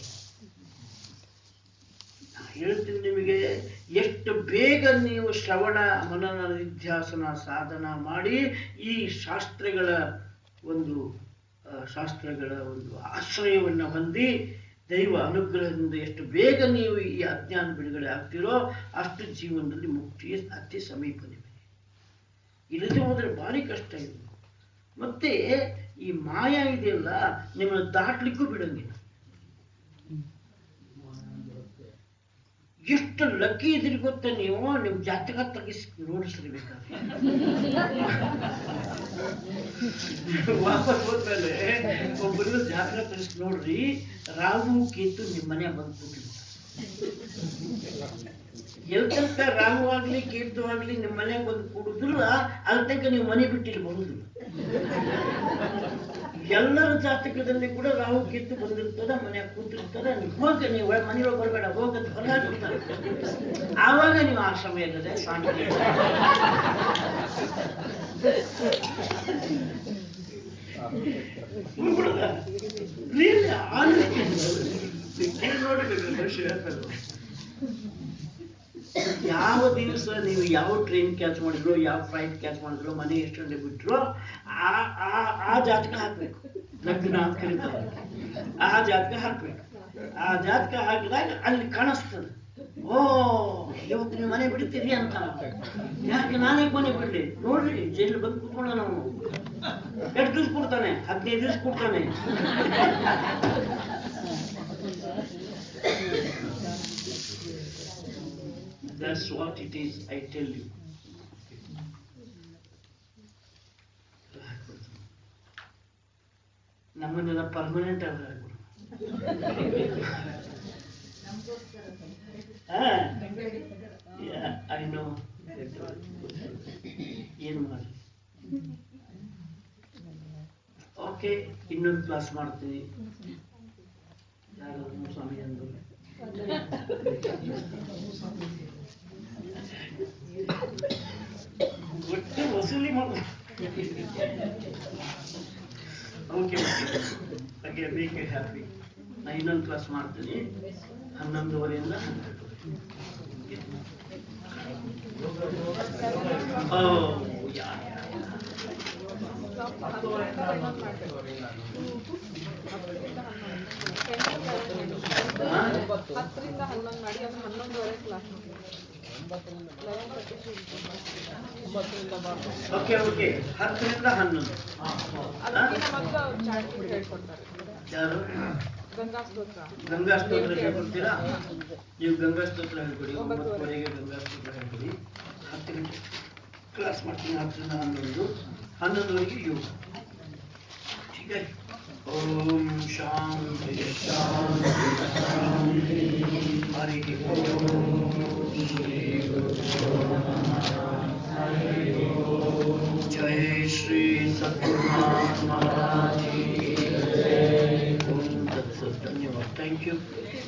A: ಹೇಳ್ತೀನಿ ನಿಮಗೆ ಎಷ್ಟು ಬೇಗ ನೀವು ಶ್ರವಣ ಮನನ ನಿಧ್ಯಾಸನ ಸಾಧನ ಮಾಡಿ ಈ ಶಾಸ್ತ್ರಗಳ ಒಂದು ಆ, ಶಾಸ್ತ್ರಗಳ ಒಂದು ಆಶ್ರಯವನ್ನು ಹೊಂದಿ ದೈವ ಅನುಗ್ರಹದಿಂದ ಎಷ್ಟು ಬೇಗ ನೀವು ಈ ಅಜ್ಞಾನ ಬಿಡುಗಡೆ ಆಗ್ತೀರೋ ಅಷ್ಟು ಜೀವನದಲ್ಲಿ ಮುಕ್ತಿ ಅತಿ ಸಮೀಪವಿದೆ ಇಲ್ಲದೆ ಹೋದರೆ ಭಾರಿ ಕಷ್ಟ ಇದು ಮತ್ತೆ ಈ ಮಾಯಾ ಇದೆಯಲ್ಲ ನಿಮ್ಮನ್ನು ದಾಟ್ಲಿಕ್ಕೂ ಬಿಡಂಗಿಲ್ಲ ಎಷ್ಟು ಲಕ್ಕಿ ಇದ್ರಿ ಗೊತ್ತಾ ನೀವು ನಿಮ್ ಜಾತಕ ತೆಗಿಸ್ ನೋಡಿಸ್ರಿ ಬೇಕಾದ್ರೆ ವಾಪಸ್ ಹೋದ್ಮೇಲೆ ಒಬ್ಬರು ಜಾತಕ ತೆಗಿಸ್ ನೋಡ್ರಿ ರಾಹು ಕೇತು ನಿಮ್ಮ ಮನೆ ಬಂದು ಕೂತಿರ್ತಾರೆ ಎಲ್ ತನಕ ರಾಹು ಆಗ್ಲಿ ಕೇತು ಆಗ್ಲಿ ನಿಮ್ಮ ಮನೆಗೆ ಬಂದು ಕೂಡುದಿಲ್ಲ ಅಲ್ಲಿ ತನಕ ನೀವು ಮನೆ ಬಿಟ್ಟು ಇಲ್ಲಿ ಬರುದಿಲ್ಲ ಎಲ್ಲರ ಜಾತಕದಲ್ಲಿ ಕೂಡ ರಾಹು ಕೇತು ಬಂದಿರ್ತದ ಮನೆಯಾಗ ಕೂತಿರ್ತದ ನೀವು ಹೋಗ ನೀವು ಒಳ- ಮನೆಯೊಳಗೆ ಬರಬೇಡ ಹೋಗಂತ ಹೊರಗಾಕ್ಬಿಡ್ತಾರೆ ಆವಾಗ ನೀವು ಆ ಸಮಯದಲ್ಲಿ ಶಾಂತಿ ಬಿಡ್ಬಿಡಲ್ಲ. Really, honestly. ಕೇಳಿ ನೋಡ್ಬೇಕು ಮನುಷ್ಯ ಹೇಳ್ತಾರೆ. ಯಾವ ದಿವಸ ನೀವು ಯಾವ ಟ್ರೈನ್ ಕ್ಯಾಚ್ ಮಾಡಿದ್ರು ಯಾವ ಫ್ಲೈಟ್ ಕ್ಯಾಚ್ ಮಾಡಿದ್ರು ಮನೆ ಎಷ್ಟು ಗಂಟೆ ಬಿಟ್ರು ಆ ಆ ಆ ಜಾತಕ ಹಾಕ್ಬೇಕು ಲಗ್ನ ಅಂತ ಕರೀತಾರೆ ಆ ಜಾತಕ ಹಾಕ್ಬೇಕು ಆ ಜಾತಕ ಹಾಕಿದಾಗ ಅಲ್ಲಿ ಕಾಣಿಸ್ತದೆ ಓ ಇವತ್ತು ನೀವು ಮನೆ ಬಿಡ್ತೀರಿ ಅಂತ ಯಾಕೆ ನಾನೇ ಮನೆ ಬಿಡ್ಲಿ ನೋಡ್ರಿ ಜೈಲು ಬಂದು ಕೂತ್ಕೊಂಡ ನಾವು ಎಷ್ಟು ದಿವ್ಸ ಕೊಡ್ತಾನೆ ಹದಿನೈದು ದಿವ್ಸ ಕೊಡ್ತಾನೆ That's what it is, I tell you. ನಮ್ಮನ್ನೆಲ್ಲ ಪರ್ಮನೆಂಟ್ ಆಗಿ ಹಾಕ್ಬಿಡು. ಕ್ಲಾಸ್ ಮಾಡ್ತೀನಿ ಯಾರು ಸ್ವಾಮಿ ಅಂದ್ರು ಒಟ್ಟು ವಸೂಲಿ ಮಾಡ ಓಕೆ ಹಾಗೆ ಮೇಕ್ ಇಟ್ ಹ್ಯಾಪಿ ನಾ ಇನ್ನೊಂದು ಕ್ಲಾಸ್ ಮಾಡ್ತೀನಿ ಹನ್ನೊಂದುವರೆಯಿಂದ ಹನ್ನೆರಡು ಓ ಯಾ
D: ಹತ್ತರಿಂದ ಹನ್ನೊಂದು ಮಾಡಿ ಅದು ಹನ್ನೊಂದುವರೆ ಕ್ಲಾಸ್
A: ಓಕೆ ಓಕೆ ಹತ್ತರಿಂದ ಹನ್ನೊಂದು
D: ಅದಕ್ಕಿಂತ ಮೊದಲು ಅವ್ರು ಚಾಟಿಂಗ್ ಹೇಳ್ಕೊಡ್ತಾರೆ
A: ಯಾರು
D: ಗಂಗಾ ಸ್ತೋತ್ರ
A: ಗಂಗಾ ಸ್ತೋತ್ರ ಹೇಳ್ಕೊಡ್ತೀರಾ ನೀವು ಗಂಗಾ ಸ್ತೋತ್ರ ಹೇಳ್ಕೊಡಿ ಒಂಬತ್ತುವರೆಗೆ ಗಂಗಾ ಸ್ತೋತ್ರ ಹೇಳ್ಕೊಡಿ ಹತ್ತು ಗಂಟೆ ಕ್ಲಾಸ್ ಮಾಡ್ತೀನಿ ಹತ್ತರಿಂದ ಹನ್ನೊಂದು ಹನ್ನೊಂದುವರೆಗೆ ಯೋಗ ठीक है ओम शांति शांति शांति हरि ओम श्री गुरु जय श्री सत्यनारायण महाराज की जय ओम तत्सत धन्यवाद थैंक यू